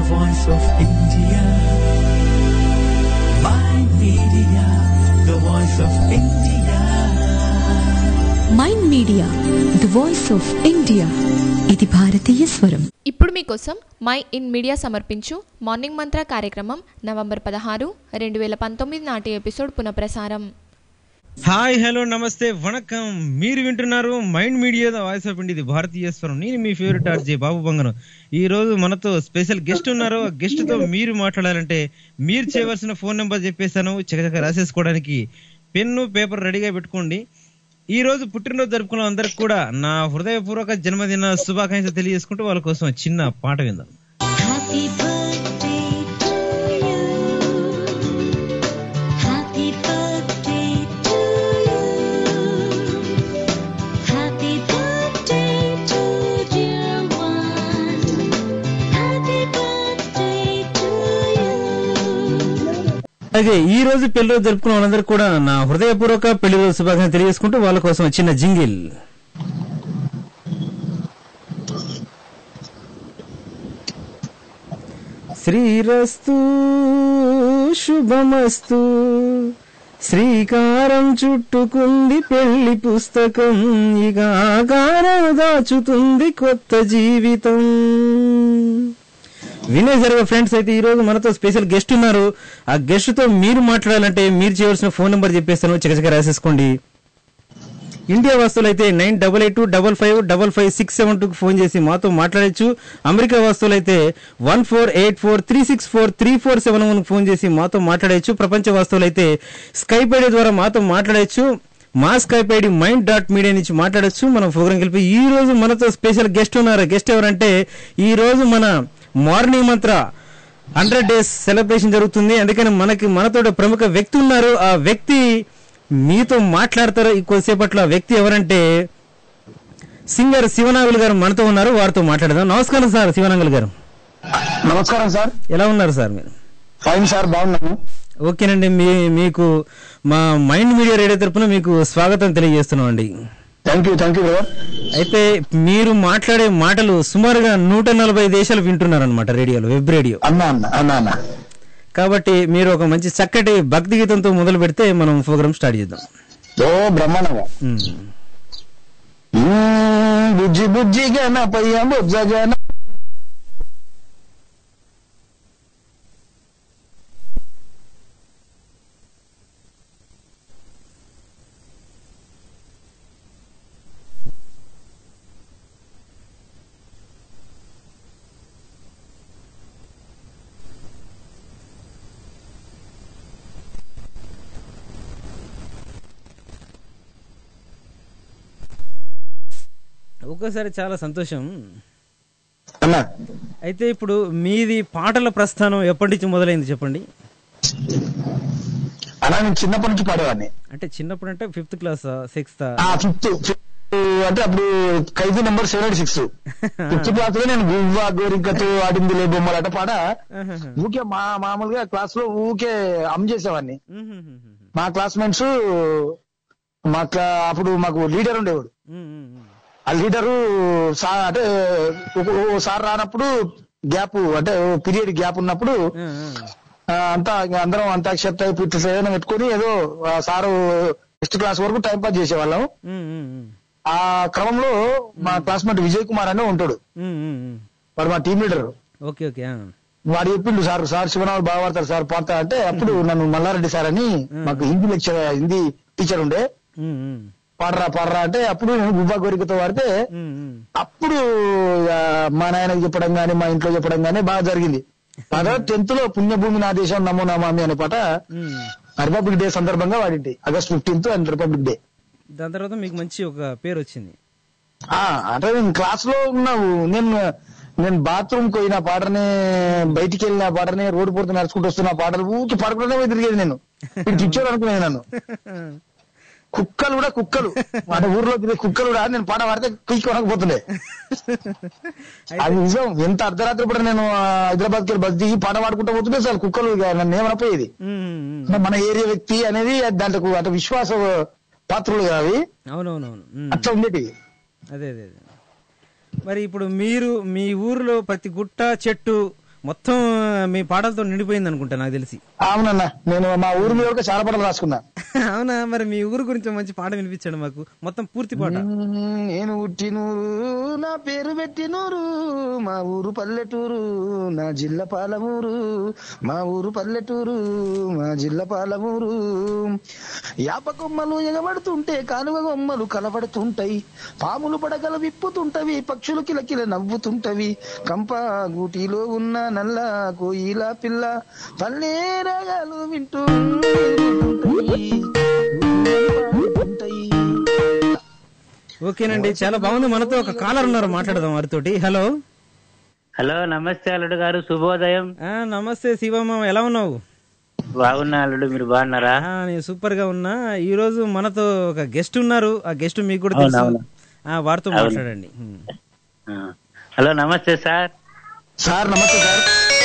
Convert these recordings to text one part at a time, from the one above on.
voice of India. Mind Media, the voice of India. Mind media the voice of India ఇది భారతీయ స్వరం ఇప్పుడు మీకోసం మై ఇన్ మీడియా సమర్పించు మార్నింగ్ మంత్ర కార్యక్రమం నవంబర్ పదహారు రెండు వేల పంతొమ్మిది నాటి ఎపిసోడ్ పునఃప్రసారం హాయ్ హలో నమస్తే వణకం మీరు వింటున్నారు mind media the voice of India ఇది భారతీయ స్వరం నేను మీ ఫేవరెట్ ఆర్జే బాబు బంగనం ఈ రోజు మనతో స్పెషల్ గెస్ట్ ఉన్నారు ఆ గెస్ట్ తో మీరు మాట్లాడాలంటే మీరు చేయవలసిన ఫోన్ నెంబర్ చెప్పేస్తాను చకచక రాసేసుకోవడానికి పెన్ను పేపర్ రెడీగా పెట్టుకోండి ఈ రోజు పుట్టినరోజు జరుపుకున్న అందరికి కూడా నా హృదయపూర్వక జన్మదిన శుభాకాంక్షలు తెలియజేసుకుంటూ వాళ్ళ కోసం చిన్న పాట విందాం Happy birthday to you. Happy birthday to you. Happy birthday to dear one. Happy birthday to you. అలాగే ఈ రోజు పెళ్లి రోజు జరుపుకున్న వాళ్ళందరికీ కూడా నా హృదయపూర్వక పెళ్లి రోజు శుభాకాంక్షలు తెలియజేసుకుంటూ వాళ్ళ కోసం చిన్న జింగిల్ శ్రీరస్తు శుభమస్తు శ్రీకారం చుట్టుకుంది పెళ్లి పుస్తకం ఇక ఆకారం దాచుతుంది కొత్త జీవితం వినేసరిగా ఫ్రెండ్స్ అయితే ఈ రోజు మనతో స్పెషల్ గెస్ట్ ఉన్నారు ఆ గెస్ట్ తో మీరు మాట్లాడాలంటే మీరు చేయవలసిన ఫోన్ నెంబర్ చెప్పేస్తాను చకచక రాసేసుకోండి ఇండియా వాస్తువులు అయితే nine double eight double five double five six seven two phone చేసి మాతో మాట్లాడచ్చు అమెరికా వాస్తువులు అయితే one four eight four three six four three four seven one phone చేసి మాతో మాట్లాడచ్చు ప్రపంచ వాస్తువులు అయితే స్కైప్ ఐడి ద్వారా మాతో మాట్లాడచ్చు మా Skype ID mind dot media నుంచి మాట్లాడచ్చు మనం ప్రోగ్రాం కలిపి ఈ రోజు మనతో స్పెషల్ గెస్ట్ ఉన్నారు గెస్ట్ ఎవరంటే ఈ రోజు మన మార్నింగ్ మంత్ర హండ్రెడ్ డేస్ సెలబ్రేషన్ జరుగుతుంది అందుకని మనకి మనతో ప్రముఖ వ్యక్తి ఉన్నారు ఆ వ్యక్తి మీతో మాట్లాడతారు ఈ కొద్దిసేపట్లో ఆ వ్యక్తి ఎవరంటే సింగర్ శివనాగులు గారు మనతో ఉన్నారు వారితో మాట్లాడదాం నమస్కారం సార్ శివనాగులు గారు నమస్కారం సార్ ఎలా ఉన్నారు సార్ మీరు ఫైన్ సార్ బాగున్నాము ఓకేనండి మీ మీకు మా మైండ్ మీడియా రేడియో తరపున మీకు స్వాగతం తెలియజేస్తున్నాం అండి thank you thank you brother అయితే మీరు మాట్లాడే మాటలు సుమారుగా నూట నలభై దేశాలు వింటున్నారనమాట రేడియోలో వెబ్ రేడియో అన్న అన్న అన్న అన్న కాబట్టి మీరు ఒక మంచి చక్కటి భక్తి గీతంతో మొదలు పెడితే మనం ప్రోగ్రామ్ స్టార్ట్ చేద్దాం ఓ బ్రహ్మాండంగా ఉమ్. మ్మ్, బుజ్జి బుజ్జి గణపయ్య బుజ్జ గణ ఒక్కోసారి చాలా సంతోషం అన్న అయితే ఇప్పుడు మీది పాటల ప్రస్థానం ఎప్పటి నుంచి మొదలైంది చెప్పండి అన్న నేను చిన్నప్పటి నుంచి పాడేవాడిని అంటే చిన్నప్పుడు అంటే ఫిఫ్త్ క్లాస్ సిక్స్త్ ఆ ఫిఫ్త్ అంటే అప్పుడు Khaidi number seven eight six fifth class లో నేను గువ్వ గోరింకతో ఆడింది లే బొమ్మలు అట పాట ఊకే మా మామూలుగా క్లాస్ లో ఊకే అమ్ చేసేవాడిని మా క్లాస్మేట్స్ మా క్లా- అప్పుడు మాకు లీడర్ ఉండేవాడు ఆ లీడరు సార్ అంటే ఒక- ఓ సార్ రానప్పుడు గ్యాప్ అంటే పీరియడ్ గ్యాప్ ఉన్నప్పుడు ఆ, అంతా ఇంకా అందరం అంతాక్షరి పిట్టు ఏదైనా పెట్టుకుని ఏదో ఆ సారు నెక్స్ట్ క్లాస్ వరకు టైం పాస్ చేసేవాళ్ళం ఆ క్రమంలో మా క్లాస్మేట్ విజయ్ కుమార్ అనే ఉంటాడు వాడు మా టీం లీడర్ ఓకే ఓకే ఆ. వాడు చెప్పిండు సార్ సార్ శివనాథ్ బాగా పడతారు సార్ పాడతా అంటే అప్పుడు నన్ను మల్లారెడ్డి సార్ అని మాకు హిందీ లెక్చర్ హిందీ టీచర్ ఉండే ఉమ్, ఉమ్, పాడరా పాడరా అంటే అప్పుడు నేను గుబ్బా గోరికతో వాడితే ఉమ్, ఉమ్. అప్పుడు ఆ, మా నాయనకి చెప్పడం గానీ మా ఇంట్లో చెప్పడం గానీ బాగా జరిగింది తర్వాత టెన్త్ లో పుణ్యభూమి నా దేశం నమో నమామి అనే పాట ఉమ్. రిపబ్లిక్ డే సందర్భంగా వాడింటి August fifteenth and republic day దాని తర్వాత మీకు మంచి ఒక పేరు వచ్చింది ఆ అంటే నేను క్లాస్ లో ఉన్నావు నేను నేను బాత్రూమ్ పోయిన పాటనే బయటికి వెళ్ళిన పాటనే రోడ్డు పోతే నడుచుకుంటూ వస్తున్న పాటలు ఊకి పడకుండా తిరిగేది నేను ఇప్పుడు పిచ్చోడు అనుకునేది నన్ను కుక్కలు కూడా కుక్కలు మన ఊర్లో తిరిగే కుక్కలు కూడా నేను పాట పాడితే కుయ్యి కొనకపోతుండే అది నిజం ఎంత అర్ధరాత్రి పూట నేను హైదరాబాద్ కి బస్ దిగి పాట పాడుకుంటూ పోతుంటే అసలు కుక్కలు ఇక నన్ను ఏమనపోయేది ఉమ్, ఉమ్, ఉమ్. మన ఏరియా వ్యక్తి అనేది దాంట్లో అంటే విశ్వాస పాత్రలు అవి అవునవునవును ఉమ్. అట్లా ఉండేటివి అదే అదే అదే మరి ఇప్పుడు మీరు మీ ఊరిలో ప్రతి గుట్ట చెట్టు మొత్తం మీ పాటలతో నిండిపోయింది అనుకుంటా నాకు తెలిసి అవునన్నా నేను మా ఊరి మీద కూడా చాలా పాటలు రాసుకున్నా అవునా మరి మీ ఊరు గురించి మంచి పాట వినిపించండి మాకు మొత్తం పూర్తి పాట మ్మ్, నేను పుట్టినూరు నా పేరు పెట్టినూరు మా ఊరు పల్లెటూరు నా జిల్లా పాలమూరు మా ఊరు పల్లెటూరు మా జిల్లా పాలమూరు యాప కొమ్మలు ఎగబడుతుంటే కాలువ కొమ్మలు కలబడుతుంటాయి పాములు పడగల విప్పుతుంటవి పక్షులు కిలకిల నవ్వుతుంటవి కంప గూటిలో ఉన్న నల్ల కోయిల పిల్ల పల్లె రాగాలు వింటూ ఉంటాయి. ఉంటాయి ఓకేనండి చాలా బాగుంది మనతో ఒక కాలర్ ఉన్నారు మాట్లాడదాం వారితోటి హలో హలో నమస్తే అల్లుడు గారు శుభోదయం ఆ, నమస్తే శివమ్మ ఎలా ఉన్నావు బాగున్నా అల్లుడు మీరు బాగున్నారా ఆ, నేను సూపర్ గా ఉన్నా ఈ రోజు మనతో ఒక గెస్ట్ ఉన్నారు ఆ గెస్ట్ మీకు కూడా అవును, తెలుసు అవును. ఆ, వారితో మాట్లాడండి ఉమ్. ఆ. హలో నమస్తే సార్ సార్ నమస్తే సార్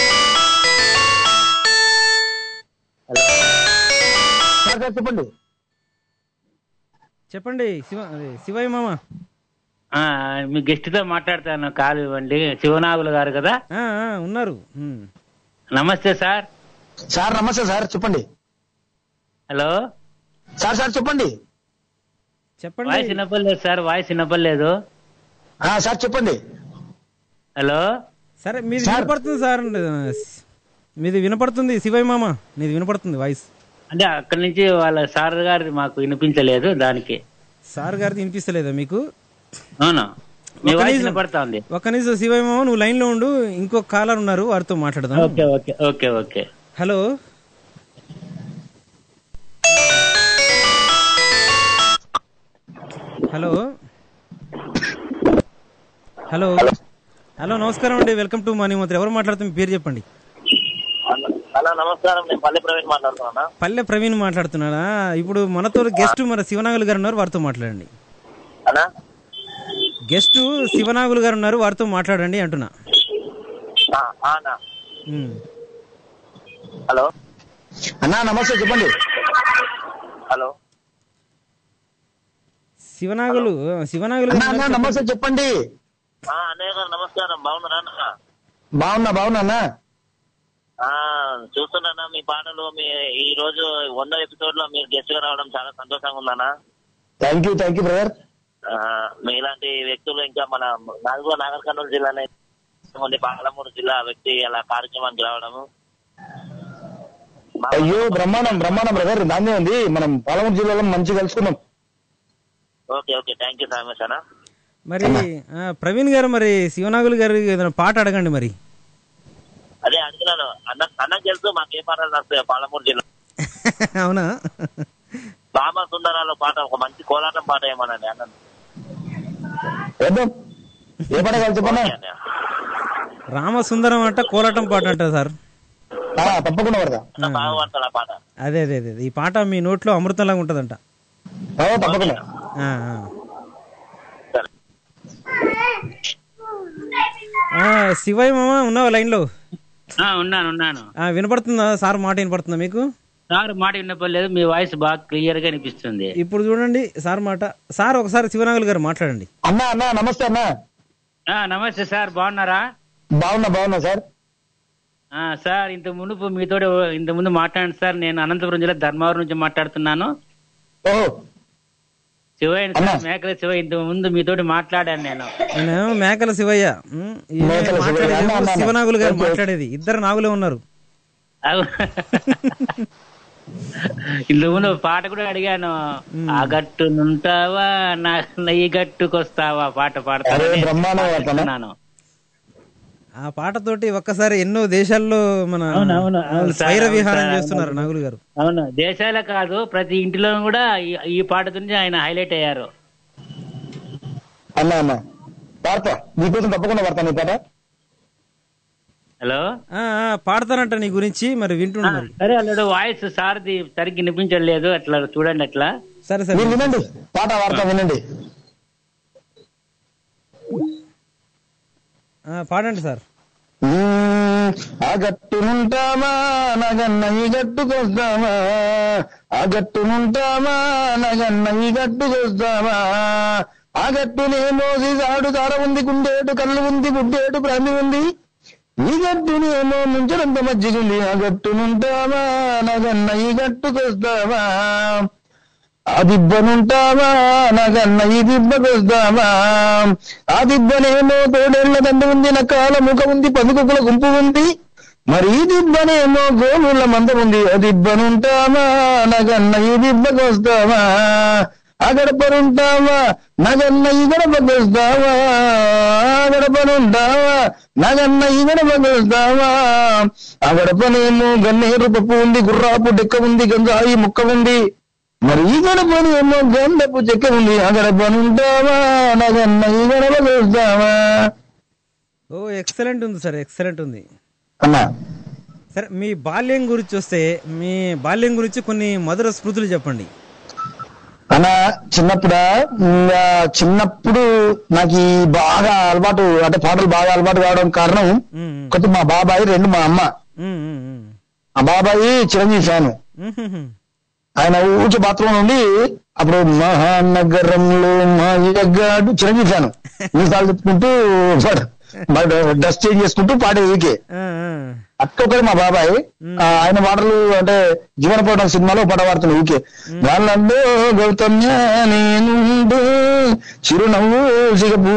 సార్ సార్ చెప్పండి చెప్పండి శివ అదే, శివయ్య మామ ఆ, మీ గెస్ట్ తో మాట్లాడతాను కాలు ఇవ్వండి శివనాగులు గారు కదా ఆ, ఆ, ఉన్నారు ఉమ్. నమస్తే సార్ సార్ నమస్తే సార్ చెప్పండి హలో సార్ సార్ చెప్పండి చెప్పండి వాయిస్ వినపడలేదు సార్ వాయిస్ వినపడలేదు ఆ, సార్ చెప్పండి హలో సరే మీది సార్. వినపడుతుంది సార్ మీది వినపడుతుంది శివయ్య మామ నీది వినపడుతుంది వాయిస్ అంటే అక్కడి నుంచి వాళ్ళ సార్ గారి మాకు వినిపించలేదు దానికి సార్ గారిది వినిపిస్తలేదా మీకు అవును మీ ఒక్క వాయిస్ నిమిషం. వినపడతా ఉంది ఒక్క నిమిషం శివయ్య మామ నువ్వు లైన్ లో ఉండు ఇంకో కాలర్ ఉన్నారు వారితో మాట్లాడదాం okay okay okay okay hello hello hello hello నమస్కారం అండి వెల్కమ్ టు మనీ మంత్రి ఎవరు మాట్లాడుతున్న మీ పేరు చెప్పండి హలో నమస్కారం నేను పల్లె ప్రవీణ్ మాట్లాడుతున్నా పల్లె ప్రవీణ్ మాట్లాడుతున్నాడా ఇప్పుడు మనతో గెస్ట్ మన శివనాగులు గారు ఉన్నారు వారితో మాట్లాడండి అన్నా గెస్ట్ శివనాగులు గారు ఉన్నారు వారితో మాట్లాడండి అంటున్నా ఆ, ఆ అన్నా ఉమ్. హలో అన్నా నమస్తే చెప్పండి హలో శివనాగులు శివనాగులు అన్నా గారు అన్నా ఉన్నారు నమస్తే చెప్పండి ఆ, అన్నయ్య గారు నమస్కారం బాగున్నారా అన్న బాగున్నా బాగున్నా అన్నా ఆ, చూస్తున్నానా మీ పాటలు మీ ఈ రోజు వంద ఎపిసోడ్ లో మీరు గెస్ట్ గా రావడం చాలా సంతోషంగా ఉందన్నా thank you thank you brother ఆ, మీలాంటి వ్యక్తులు ఇంకా మన నాలుగో నాగర్ కర్నూలు జిల్లానే మంది పాలమూరు జిల్లా వ్యక్తి అలా కార్యక్రమానికి రావడము మా- అయ్యో బ్రహ్మాండం బ్రహ్మాండం బ్రదర్ దాన్నే ఉంది మనం పాలమూరు జిల్లాలో మంచి కలుసుకున్నాం okay okay thank you so much అన్న మరి ఆ, ప్రవీణ్ గారు మరి శివనాగులు గారు ఏదైనా పాట అడగండి మరి అదే అడిగినాను అన్న అన్నకు తెలుసు మాకు ఏ పాటలు వస్తాయో పాలమూరు జిల్లా అవునా రామ సుందరాల పాట ఒక మంచి కోలాటం పాట ఏమనండి అన్న వేద్దాం ఏ పాట కావాలి చెప్పన్నా ఓకే అన్నయ్య. రామసుందరం అంట కోలాటం పాట అంటారు సార్ ఆ, తప్పకుండా పడదా అన్న బాగా పాడతాడు ఆ పాట అదే అదే అదే ఈ పాట మీ నోట్లో అమృతంలాగా ఉంటదంట ఓ, తప్పకుండా ఆ, ఆ. సరే ఆ, శివయ్య మామ ఉన్నావా లైన్ లో ఆ, ఉన్నాను ఉన్నాను ఆ, వినపడుతుందా సార్ మాట వినపడుతుందా మీకు సార్ మాట వినపడలేదు మీ వాయిస్ బాగా క్లియర్ గా వినిపిస్తుంది ఇప్పుడు చూడండి సార్ మాట సార్ ఒకసారి శివనాగులు గారు మాట్లాడండి అన్నా అన్నా నమస్తే అన్నా ఆ, నమస్తే సార్ బాగున్నారా బాగున్నా బాగున్నా సార్ ఆ, సార్ ఇంత మునుపు మీతో ఇంత ముందు మాట్లాడండి సార్ నేను అనంతపురం జిల్లా ధర్మవరం నుంచి మాట్లాడుతున్నాను ఓ శివయ్య అన్నా. సార్ మేకల శివయ్య ఇంత ముందు మీతోటి మాట్లాడాను నేను నేనేమో మేకల శివయ్య ఉమ్, ఈయన మేకల శివయ్య. మాట్లాడేదేమో అన్నా, అన్నా, అన్నా. శివనాగులు గారు ఓకే, ఓకే. మాట్లాడేది ఇద్దరు నాగులే ఉన్నారు అవు. ఇంత ముందు ఒక పాట కూడా అడిగాను ఆ గట్టు నుంటావా నా ఈ గట్టుకొస్తావా పాట అరే, పాడతాను బ్రహ్మాండం పాడుతున్నాను. ఆ పాటతోటి ఒక్కసారి ఎన్నో దేశాల్లో మన అవును, అవును, అవును సార్, స్వైర అవును విహారం సార్, చేస్తున్నారు అవును. నాగులు గారు అవును దేశాలే కాదు ప్రతి ఇంటిలో కూడా ఈ- ఈ పాటతో ఆయన హైలైట్ అయ్యారు అన్నా అన్నా పాడతా నీకోసం తప్పకుండా పడతా నీ పాట హలో ఆ, ఆ, పాడతానంట నీ గురించి మరి వింటుండు ఆ, మరి సరే అల్లుడు వాయిస్ సార్ది సరిగ్గా వినిపించలేదు అట్లా చూడండి అట్లా సరే సరే మీరు వినండి పాట పాడతా వినండి ఆ, పాడండి సార్ మ్మ్, ఆ గట్టునుంటామా నగన్న ఈ గట్టుకొస్తామా ఆ గట్టునుంటామా నగన్న ఈ గట్టుకొస్తామా ఆ గట్టునే మోసి సాడు తార ఉంది గుండేటు కళ్ళు ఉంది గుడ్డేటు ప్రాంతి ఉంది ఈ గట్టునేమో ముంచడంత మజ్జిగుంది ఆ గట్టునుంటావా నగన్న ఈ గట్టుకొస్తావా ఆ దిబ్బనుంటావా నగన్న ఈ దిబ్బకొస్తావా ఆ దిబ్బనేమో తోడేళ్ల దండ ఉంది నకాల ముఖ ఉంది పదుకుల గుంపు ఉంది మరి ఈ దిబ్బనేమో గోవుల మంద ఉంది ఆ దిబ్బనుంటావా నగన్న ఈ దిబ్బకొస్తావా ఆ గడపనుంటావా నగన్న ఈ గడపకొస్తావా ఆ గడపనుంటావా నగన్న ఈ గడపకొస్తావా ఆ గడపనేమో గన్నేరు పప్పు ఉంది గుర్రాపు డెక్క ఉంది గంజాయి ముక్క ఉంది మరి ఈ గడపను ఏమో గంధపు చెక్క ఉంది ఆ గడపనుంటావా నగన్న ఈ గడపకొస్తావా ఓ ఎక్సలెంట్ ఉంది సార్ ఎక్సలెంట్ ఉంది అన్నా సరే మీ బాల్యం గురించి వస్తే మీ బాల్యం గురించి కొన్ని మధుర స్మృతులు చెప్పండి అన్న చిన్నప్పుడా ఇంకా చిన్నప్పుడు నాకు ఈ బాగా అలవాటు అంటే పాటలు బాగా అలవాటు కావడం కారణం ఉమ్, ఒకటి మా బాబాయ్ రెండు మా అమ్మ ఉమ్, ఉమ్, ఉమ్. ఆ బాబాయి చిరంజీవి ఫ్యాన్ ఉమ్, ఉమ్, ఉమ్. ఆయన ఊచి బాత్రూమ్ నుండి అప్పుడు మహానగరంలో మాయగాడు చిరంజీవి ఫ్యాన్ మీసాలు చెప్పుకుంటూ డస్ట్ చేంజ్ చేసుకుంటూ పాడే ఊకే ఆ, ఆ. అక్కొక్కడే మా బాబాయ్ ఆ, ఆయన పాటలు అంటే జీవన పోవడం సినిమాలో పాట పాడుతున్నా ఊకే వాళ్ళందో గౌతమ్య నేనుండు చిరునవ్వు సిగపు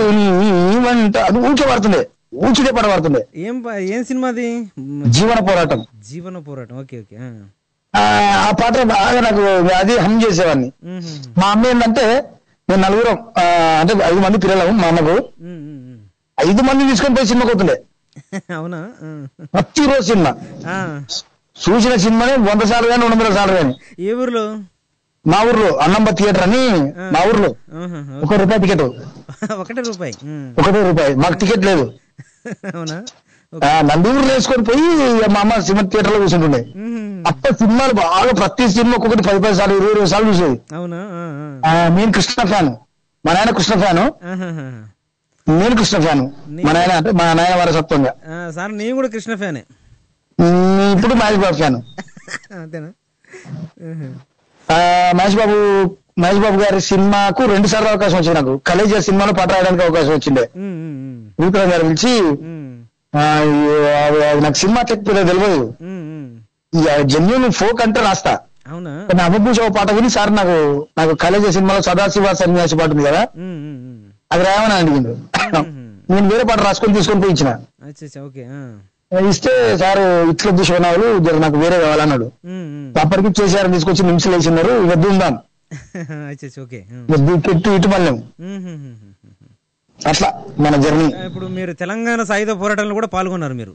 వంట అది ఊకే పాడుతుండే ఊచిదే పాట పాడుతుండే ఏం ప- ఏం సినిమాది జీవన పోరాటం జీవన పోరాటం ఓకే ఓకే ఆ. ఆ, ఆ పాట బాగా నాకు అది హమ్ చేసేవాడిని ఉమ్, ఉమ్, మా అమ్మ ఏంటంటే మేము నలుగురం ఆ, అంటే ఐదు మంది పిల్లలం మా అమ్మకు ఉమ్, ఉమ్, ఉమ్. ఐదు మంది తీసుకొని పోయి సినిమాకి పోతుండే అవునా ఆ. ప్రతిరోజు సినిమా ఆ. చూసిన సినిమాని వంద సార్లు కానీ రెండు వందల సార్లు కానీ ఏ ఊర్లో మా ఊర్లో అన్నంబ థియేటర్ అని మా ఊర్లో ఆహా, ఒక రూపాయి టికెట్ ఒకటే రూపాయి ఉమ్. ఒకటే రూపాయి మాకు టికెట్ లేదు అవునా ఆ, నందూరులో వేసుకొని పోయి ఇక మా అమ్మ సినిమా థియేటర్ లో కూర్చుంటుండే ఉమ్, అప్పటి సినిమాలు బాగా ప్రతి సినిమా ఒక్కొక్కటి పది పది సార్లు ఇరవై ఇరవై సార్లు చూసేది అవునా ఆ, ఆ. ఆ, నేను కృష్ణ ఫ్యాన్ మా నాయన కృష్ణ ఫ్యాను ఆహాహా. నేను కృష్ణ ఫ్యాను మా నాయన అంటే మా నాయన వారసత్వంగా ఆ, సార్ నేను కూడా కృష్ణ ఫ్యానే ఉమ్, ఇప్పుడు మహేష్ బాబు ఫ్యాన్ అంతేనా ఆహా. ఆ, మహేష్ బాబు మహేష్ బాబు గారి సినిమాకు రెండు సార్లు అవకాశం వచ్చింది నాకు కలేజా సినిమాలో పాట రాయడానికి అవకాశం వచ్చిండే ఉమ్, ఉమ్, ఉమ్. రూపరాజ్ గారు పిలిచి ఉమ్, ఆ, అది- అది నాకు సినిమా చెప్పలేదు తెలియదు ఉమ్, ఉమ్. జెన్యున్ ఫోక్ అంటే రాస్తా అవునా కానీ అభిభూషణ పాట విని సార్ నాకు నాకు కలేజా సినిమాలో సదాశివ సన్యాసి పాట ఉంది కదా ఉమ్, ఉమ్, ఉమ్. అది రాయమని అడిగిండు నేను వేరే పాట రాసుకొని తీసుకొని పోయి ఇచ్చిన అచ్చా అచ్చా, ఓకే ఆ. ఇస్తే సార్ ఇట్లా దుష్వనాలు జర నాకు వేరే కావాలన్నాడు ఉమ్, ఉమ్. అప్పటికి చేశారని తీసుకొచ్చి నిమిషాలు వేసినారు ఇక దుందాం అచ్చా అచ్చా, ఓకే ఉమ్. ఇక దూకెట్టు ఇటు మళ్ళీ ఉమ్, ఉమ్, ఉమ్, ఉమ్. అట్లా మన జర్నీ ఇప్పుడు మీరు తెలంగాణ సాయుధ పోరాటంలో కూడా పాల్గొన్నారు మీరు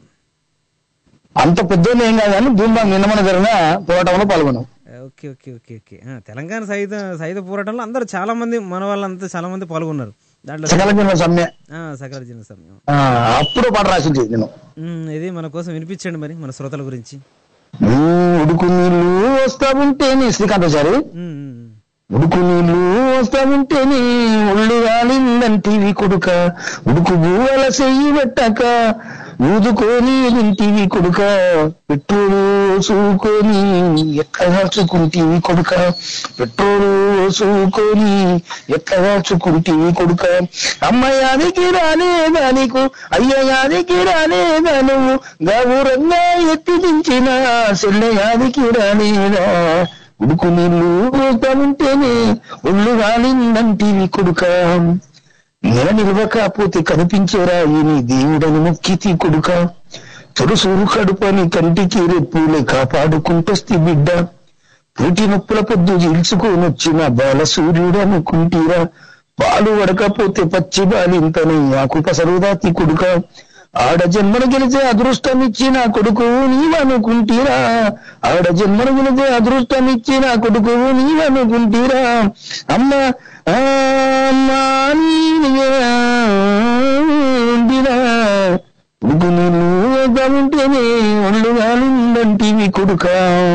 అంత పెద్ద ఏం కాదు కానీ ధూమ్ధాం నిన్న మన జరిగిన పోరాటంలో పాల్గొన్నాం ఓకే ఓకే ఓకే ఓకే ఆ, తెలంగాణ సాయుధ సాయుధ పోరాటంలో అందరూ చాలా మంది మన వాళ్ళంతా చాలా మంది పాల్గొన్నారు దాంట్లో సకల జన్మ సమ్మె ఆ, సకల జన సమయం ఆ, అప్పుడు పాట రాసింది నేను ఉమ్, ఇది మన కోసం వినిపించండి మరి మన శ్రోతల గురించి ఉమ్, ఉడుకు నీళ్ళు వస్తా ఉంటేనే శ్రీకాంత్ సారి ఉమ్, ఉమ్, ఉడుకు నీళ్ళు వస్తా ఉంటేనే ఒళ్ళు గాలిందంటివి కొడుక ఉడుకు బూవల చెయ్యి పెట్టక ఊదుకొని ఇంటివి కొడుక పెట్రోలు చూకొని ఎట్లా చుకుంటివి కొడుక పెట్రోలు చూకొని ఎట్లా చుకుంటివి కొడుక అమ్మయానికి రాలేదా నీకు అయ్యయానికి రాలేదా నువ్వు గౌరంగా ఎత్తి దించిన చెల్లెయానికి రాలేదా ఉడుకు నీళ్ళు ఉంటేనే ఒళ్ళు గాలిందంటివి కొడుక నెల నిలవకపోతే కనిపించేరా ఈ నీ దేవుడని ముక్కితి కొడుక తొడుసూరు కడుపని కంటికి రెప్పులే కాపాడుకుంటొస్తి బిడ్డ పూటి నొప్పుల పొద్దు చీల్చుకోనొచ్చిన బాల సూర్యుడు అనుకుంటీరా పాలు వడకపోతే పచ్చి బాలింతని ఆకు పసరుదాతి కొడుక ఆడ జన్మను గెలిచే అదృష్టం ఇచ్చిన కొడుకు నీవనుకుంటీరా ఆడ జన్మను గెలిచే అదృష్టం ఇచ్చిన కొడుకు నీవనుకుంటీరా అమ్మ ఆ, అమ్మా నీవే ఉండిరా కొడుకు నీళ్ళు ఉంటేనే ఒళ్ళు గాలిందంటివి కొడుక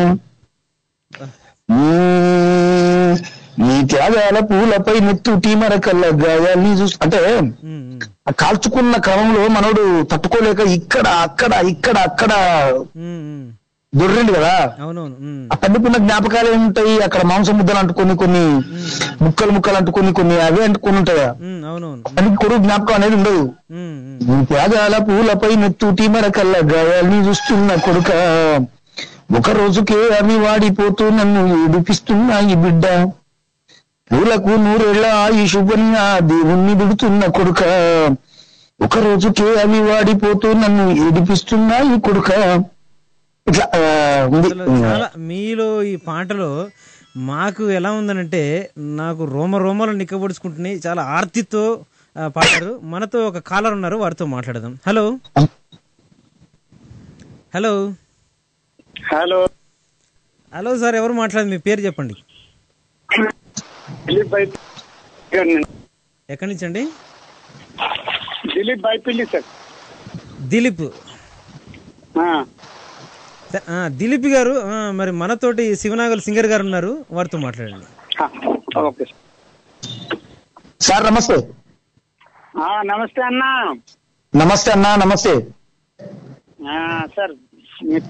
మ్మ్. నీ త్యాగాల పూలపై నెత్తుటి మరకల్ల గాయాల్ని చూసి అంటే ఉమ్, ఉమ్. ఆ కాల్చుకున్న క్రమంలో మనోడు తట్టుకోలేక ఇక్కడ అక్కడ ఇక్కడ అక్కడ ఉమ్, ఉమ్. దొర్రిండు కదా అవునవును ఉమ్. అక్కడికున్న జ్ఞాపకాలు ఏముంటాయి అక్కడ మాంసం ముద్దలు అంటుకొని కొన్ని ముక్కలు ముక్కలు అంటుకొని కొన్ని అవే అంటుకొని ఉంటాయి కదా ఉమ్, అవునవును అది కొడుకు జ్ఞాపకం అనేది ఉండదు ఉమ్, ఉమ్. త్యాగాల పూలపై నెత్తుటి మరకల్ల గాయాల్ని చూస్తున్న కొడుక ఒక రోజుకే అవి వాడిపోతూ నన్ను ఏడిపిస్తున్నా ఈ బిడ్డ పూలకు నూరేళ్ల ఆయుషుబని ఆ దేవుణ్ణి బిడుతున్న కొడుక ఒక రోజుకే అవి వాడిపోతూ నన్ను ఏడిపిస్తున్నా ఈ కొడుక ఇట్లా ఆ, ఉంది అసలు చాలా మీలో ఈ పాటలో మాకు ఎలా ఉందనంటే నాకు రోమ రోమలు నిక్కబొడుచుకుంటున్నాయి చాలా ఆర్తితో ఆ, పాడారు మనతో ఒక కాలర్ ఉన్నారు వారితో మాట్లాడదాం hello hello hello hello sir ఎవరు మాట్లాడదు మీ పేరు చెప్పండి దిలీప్ బై ఎక్కడి నుంచి అండి దిలీప్ బైపిల్లి సార్ దిలీప్ ఆ, స- ఆ, దిలీప్ గారు ఆ, మరి మనతోటి శివనాగల్ సింగర్ గారు ఉన్నారు వారితో మాట్లాడండి ఆ, ఓకే సార్ సార్ నమస్తే ఆ, నమస్తే అన్న నమస్తే అన్నా నమస్తే ఆ, సార్ మీ-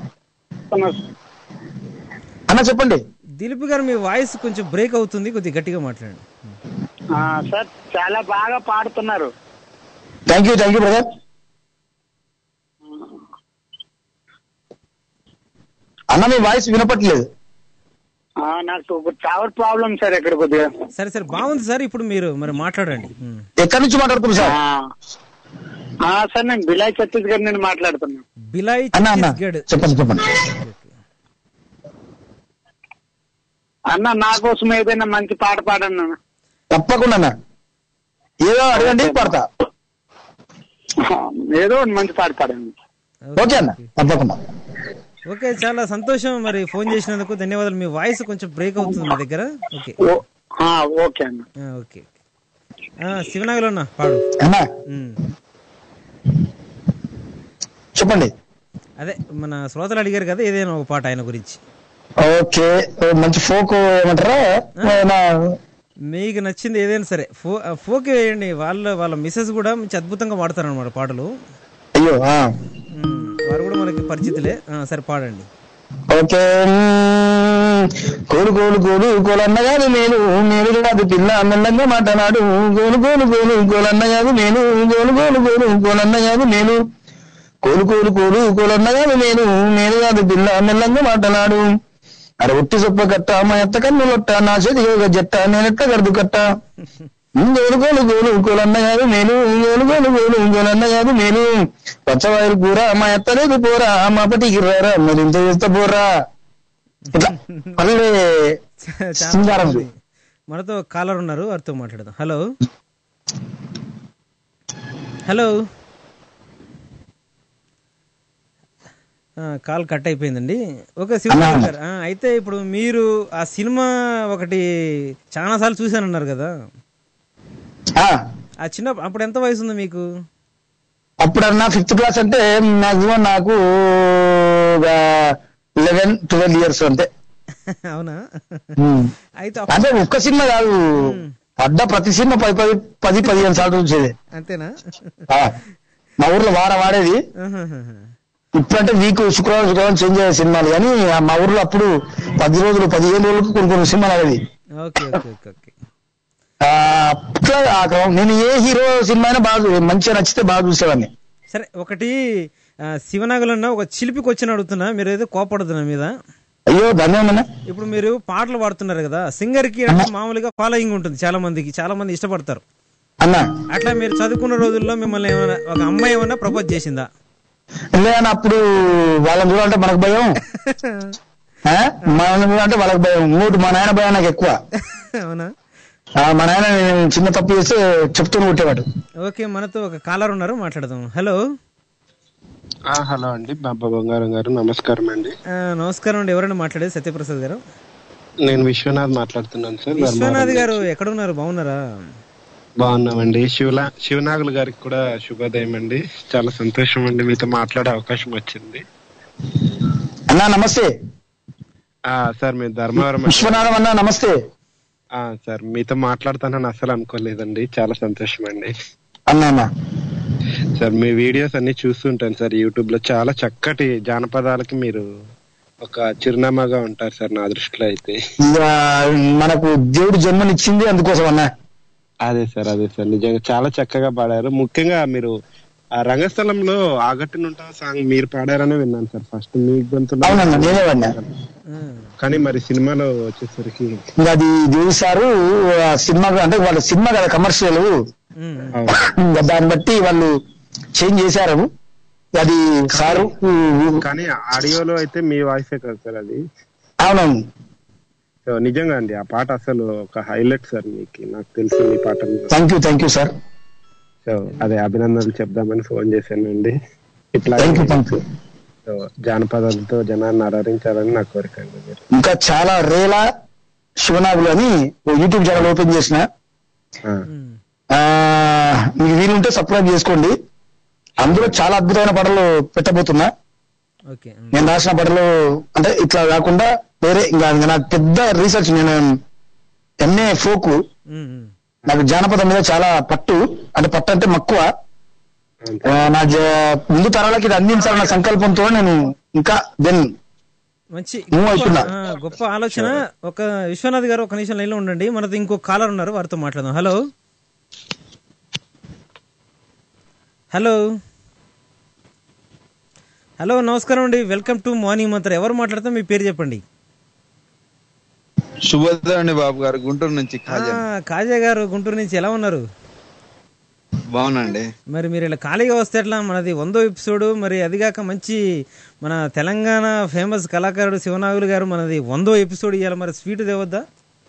అన్న చెప్పండి దిలీప్ గారు మీ వాయిస్ కొంచెం బ్రేక్ అవుతుంది కొద్దిగా గట్టిగా మాట్లాడండి ఆ, సార్ చాలా బాగా పాడుతున్నారు thank you thank you brother అన్న మీ వాయిస్ వినపట్లేదు ఆ, నాకు టవర్ ప్రాబ్లం సార్ ఇక్కడ కొద్దిగా సరే సరే బాగుంది సార్ ఇప్పుడు మీరు మరి మాట్లాడండి ఉమ్. ఎక్కడి నుంచి మాట్లాడుతున్నారు సార్ ఆ, ఆ, సార్ నేను బిలాయ్ ఛత్తీస్గఢ్ నుండి మాట్లాడుతున్నా బిలాయి అన్న అన్న ఛత్తీస్గఢ్ చెప్పండి చెప్పండి అన్న నా కోసం ఏదైనా మంచి పాట పాడండి అన్న తప్పకుండా అన్న ఏదో అడగండి పడతా ఆ, ఏదో ఒకటి మంచి పాట పాడండి ఓకే అన్న తప్పకుండా ఓకే చాలా సంతోషం మరి ఫోన్ చేసినందుకు ధన్యవాదాలు మీ వాయిస్ కొంచెం బ్రేక్ అవుతుంది మా దగ్గర ఓకే ఓ- ఆ, ఓకే అన్న ఆ, ఓకే ఆ, శివనాగర్ అన్న పాడు అన్న ఉమ్. చెప్పండి అదే మన శ్రోతలు అడిగారు కదా ఏదైనా ఒక పాట ఆయన గురించి ఓకే మంచి ఫోక్ ఏమంటారా నా- మీకు నచ్చింది ఏదైనా సరే ఫో ఫోక్ వేయండి వాళ్ళ వాళ్ళ మిస్సెస్ కూడా మంచి అద్భుతంగా పాడతారు అనమాట పాటలు అయ్యో ఆ. ఉమ్, వారు కూడా మనకి పరిచితులే ఆ, సరే పాడండి ఓకే మ్మ్. కోలు కోలు కోలు కోలన్న కాదు నేను నేను కాదు పిల్ల మెల్లంగా మాట్లాడు కోలు కోలు కోలు కోలన్న కాదు నేను కోలు కోలు కోలు కోలన్న కాదు నేను కోలు కోలు కోలు కోలన్న కాదు నేను నేను కాదు పిల్ల మెల్లంగా మాట్లాడు అరే ఉట్టి సొప్ప కట్ట మా ఎత్త కన్ను లొట్ట నా చేతి యోగ జట్ట నేనెట్ట గడుదు కట్ట గోలు గోలు గోలు గోలన్న కాదు నేను గోలు గోలు గోలు గోలన్న కాదు నేను పచ్చవాయలు కూర మా ఎత్తలేదు పోరా మా పటికి రారా మరి ఇంత చేస్తా పోరా ఇట్లా మళ్ళీ చాలా సింగారం బాగుంది. మనతో కాలర్ ఉన్నారు వారితో మాట్లాడదాం హలో హలో ఆ, కాల్ కట్ అయిపోయిందండి ఓకే శివనారాయణ గారు ఆ, అయితే ఇప్పుడు మీరు ఆ సినిమా ఒకటి చాలా సార్లు చూశానన్నారు కదా ఆ, ఆ చిన్న అప్పుడు ఎంత వయసు ఉంది మీకు అప్పుడన్నా ఫిఫ్త్ క్లాస్ అంటే మాక్సిమం నాకు లెవెన్ ట్వెల్వ్ ఇయర్స్ అంతే అవునా ఉమ్. అయితే అప్పుడు- అంటే ఒక్క సినిమా కాదు అడ్డ ప్రతి సినిమా పది పది పది పదిహేను సార్లు చూసేది అంతేనా ఆ, మా ఊర్లో వార వాడేది ఆహాహాహా. ఇప్పుడంటే వీక్ శుక్రవారం శుక్రవారం చేంజ్ అయ్యే సినిమాలు కానీ ఆ మా ఊర్లో అప్పుడు పది రోజులు పదిహేను రోజులకు కొన్ని కొన్ని సినిమాలు ఆడేది ఓకే ఓకే ఓకే ఓకే ఆ, అట్లా ఆ క్రమం నేను ఏ హీరో సినిమా అయినా బాగా చూ- మంచిగా నచ్చితే బాగా చూసేవాడిని సరే ఒకటి ఆ, శివనాగులన్న ఒక చిలిపి క్వశ్చన్ అడుగుతున్నా మీరు ఏదో కోపడదు నా మీద అయ్యో ధన్యవాదం ఇప్పుడు మీరు పాటలు పాడుతున్నారు కదా సింగర్ కి అంటే మామూలుగా ఫాలోయింగ్ ఉంటుంది చాలా మందికి చాలా మంది ఇష్టపడతారు అన్న అట్లా మీరు చదువుకున్న రోజుల్లో మిమ్మల్ని ఏమైనా ఒక అమ్మాయి ఏమైనా ప్రపోజ్ చేసిందా లేదని అప్పుడు వాళ్ళని చూడాలంటే మనకు భయం ఆ? మనల్ని చూడాలంటే వాళ్ళకి భయం మూడు మా నాయన భయం నాకు ఎక్కువ అవునా ఆ, మా నాయన నేను చిన్న తప్పు చేస్తే చెప్తూనే కొట్టేవాడు ఓకే మనతో ఒక కాలర్ ఉన్నారు మాట్లాడదాం హలో ఆ, హలో అండి బాబా బంగారం గారు నమస్కారం అండి ఆ, నమస్కారం అండి ఎవరైనా మాట్లాడేది సత్యప్రసాద్ గారు నేను విశ్వనాథ్ మాట్లాడుతున్నాను సార్ విశ్వనాథ్ గారు ఎక్కడున్నారు బాగున్నారా బాగున్నామండి శివలా శివనాగులు గారికి కూడా శుభోదయం అండి చాలా సంతోషం అండి మీతో మాట్లాడే అవకాశం వచ్చింది అన్నా నమస్తే ఆ సార్ మీరు ధర్మవరం అండి. విశ్వనాథం అన్నా నమస్తే ఆ సార్ మీతో మాట్లాడతానని అసలు అనుకోలేదండి చాలా సంతోషం అండి అన్నా అన్నా సార్ మీ వీడియోస్ అన్ని చూస్తుంటాను సార్ యూట్యూబ్ లో చాలా చక్కటి జానపదాలకి మీరు ఒక చిరునామాగా ఉంటారు సార్ నా దృష్టిలో అయితే ఇక మనకు దేవుడు జన్మనిచ్చింది అందుకోసం అన్న అదే సార్ అదే సార్ నిజంగా చాలా చక్కగా పాడారు ముఖ్యంగా మీరు ఆ రంగస్థలంలో ఆగట్టునుంటా సాంగ్ మీరు పాడారనే విన్నాను సార్ ఫస్ట్ మీ గొంతులో అవునన్నా నేనే వాడినా కానీ మరి సినిమాలో వచ్చేసరికి ఇంకా అది దేవుడు సారు ఆ సినిమా అంటే వాళ్ళ సినిమా కదా కమర్షియల్ ఇంకా దాన్ని బట్టి వాళ్ళు చేంజ్ చేశారు అది సారు కానీ ఆడియోలో అయితే మీ వాయిసే కదా సార్ అది అవునవును సో నిజంగా అండి ఆ పాట అసలు ఒక హైలైట్ సార్ మీకు నాకు తెలిసి మీ పాట thank you thank you sir so అదే అభినందనలు చెప్దామని ఫోన్ చేశానండి ఇట్లా thank you thank you so జానపదాలతో జనాన్ని అలరించాలని నా కోరిక అండి మీరు ఇంకా చాలా రేల శివనాగులు అని ఓ యూట్యూబ్ ఛానల్ ఓపెన్ చేసిన ఆ, ఆ, మీకు వీలుంటే సబ్స్క్రైబ్ చేసుకోండి అందులో చాలా అద్భుతమైన పాటలు పెట్టబోతున్నా ఓకే నేను రాసిన పాటలు అంటే ఇట్లా కాకుండా వేరే ఇంకా ఇంకా నాకు పెద్ద రీసెర్చ్ నేను ఎంఏ ఫోక్ నాకు జానపదం మీద చాలా పట్టు అంటే పట్టు అంటే మక్కువ ఆ, నా జ- ముందు తరాలకి ఇది అందించాలన్న సంకల్పంతో నేను ఇంకా దెన్ మంచి మూవ్ గొప్ప- అవుతున్నా. ఆ, గొప్ప ఆలోచన ఒక విశ్వనాథ్ గారు ఒక నిమిషం లైన్ లో ఉండండి మనది ఇంకో కాలర్ ఉన్నారు వారితో మాట్లాడదాం హలో హలో హలో నమస్కారం అండి వెల్కమ్ టు మార్నింగ్ మంత్ర ఎవరు మాట్లాడతాం మీ పేరు చెప్పండి శుభోదయం అండి బాబు గారు గుంటూరు నుంచి ఆ, కాజా కాజా గారు గుంటూరు నుంచి ఎలా ఉన్నారు బాగునండి మరి మీరు ఇలా ఖాళీగా వస్తే ఎట్లా మనది వందో ఎపిసోడ్ మరి అదిగాక మంచి మన తెలంగాణ ఫేమస్ కళాకారుడు శివనాగులు గారు మనది వందో ఎపిసోడ్ ఇవ్వాలి మరి స్వీట్ దేవద్దా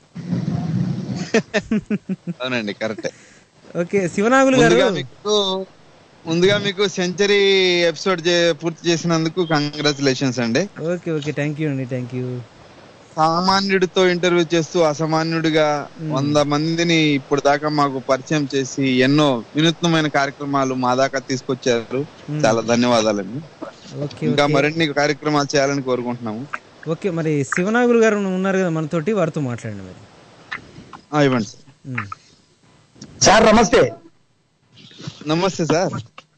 అవునండి కరెక్టే ఓకే శివనాగులు గారు ముందుగా మీకు ముందుగా మీకు సెంచరీ ఎపిసోడ్ చే- పూర్తి చేసినందుకు కంగ్రాచులేషన్స్ అండి ఓకే ఓకే థ్యాంక్ యూ అండి థ్యాంక్ యూ సామాన్యుడితో ఇంటర్వ్యూ చేస్తూ అసామాన్యుడిగా వంద మందిని ఇప్పుడు దాకా మాకు పరిచయం చేసి ఎన్నో వినూత్నమైన కార్యక్రమాలు మా దాకా తీసుకొచ్చారు మ్మ్. చాలా ధన్యవాదాలండి ఓకే ఇంకా ఓకే. మరిన్ని కార్యక్రమాలు చేయాలని కోరుకుంటున్నాము ఓకే మరి శివనాగులు గారు ఉన్నారు కదా మనతోటి వారితో మాట్లాడండి మరి ఆ, ఇవ్వండి సార్. ఉమ్. సార్ నమస్తే నమస్తే సార్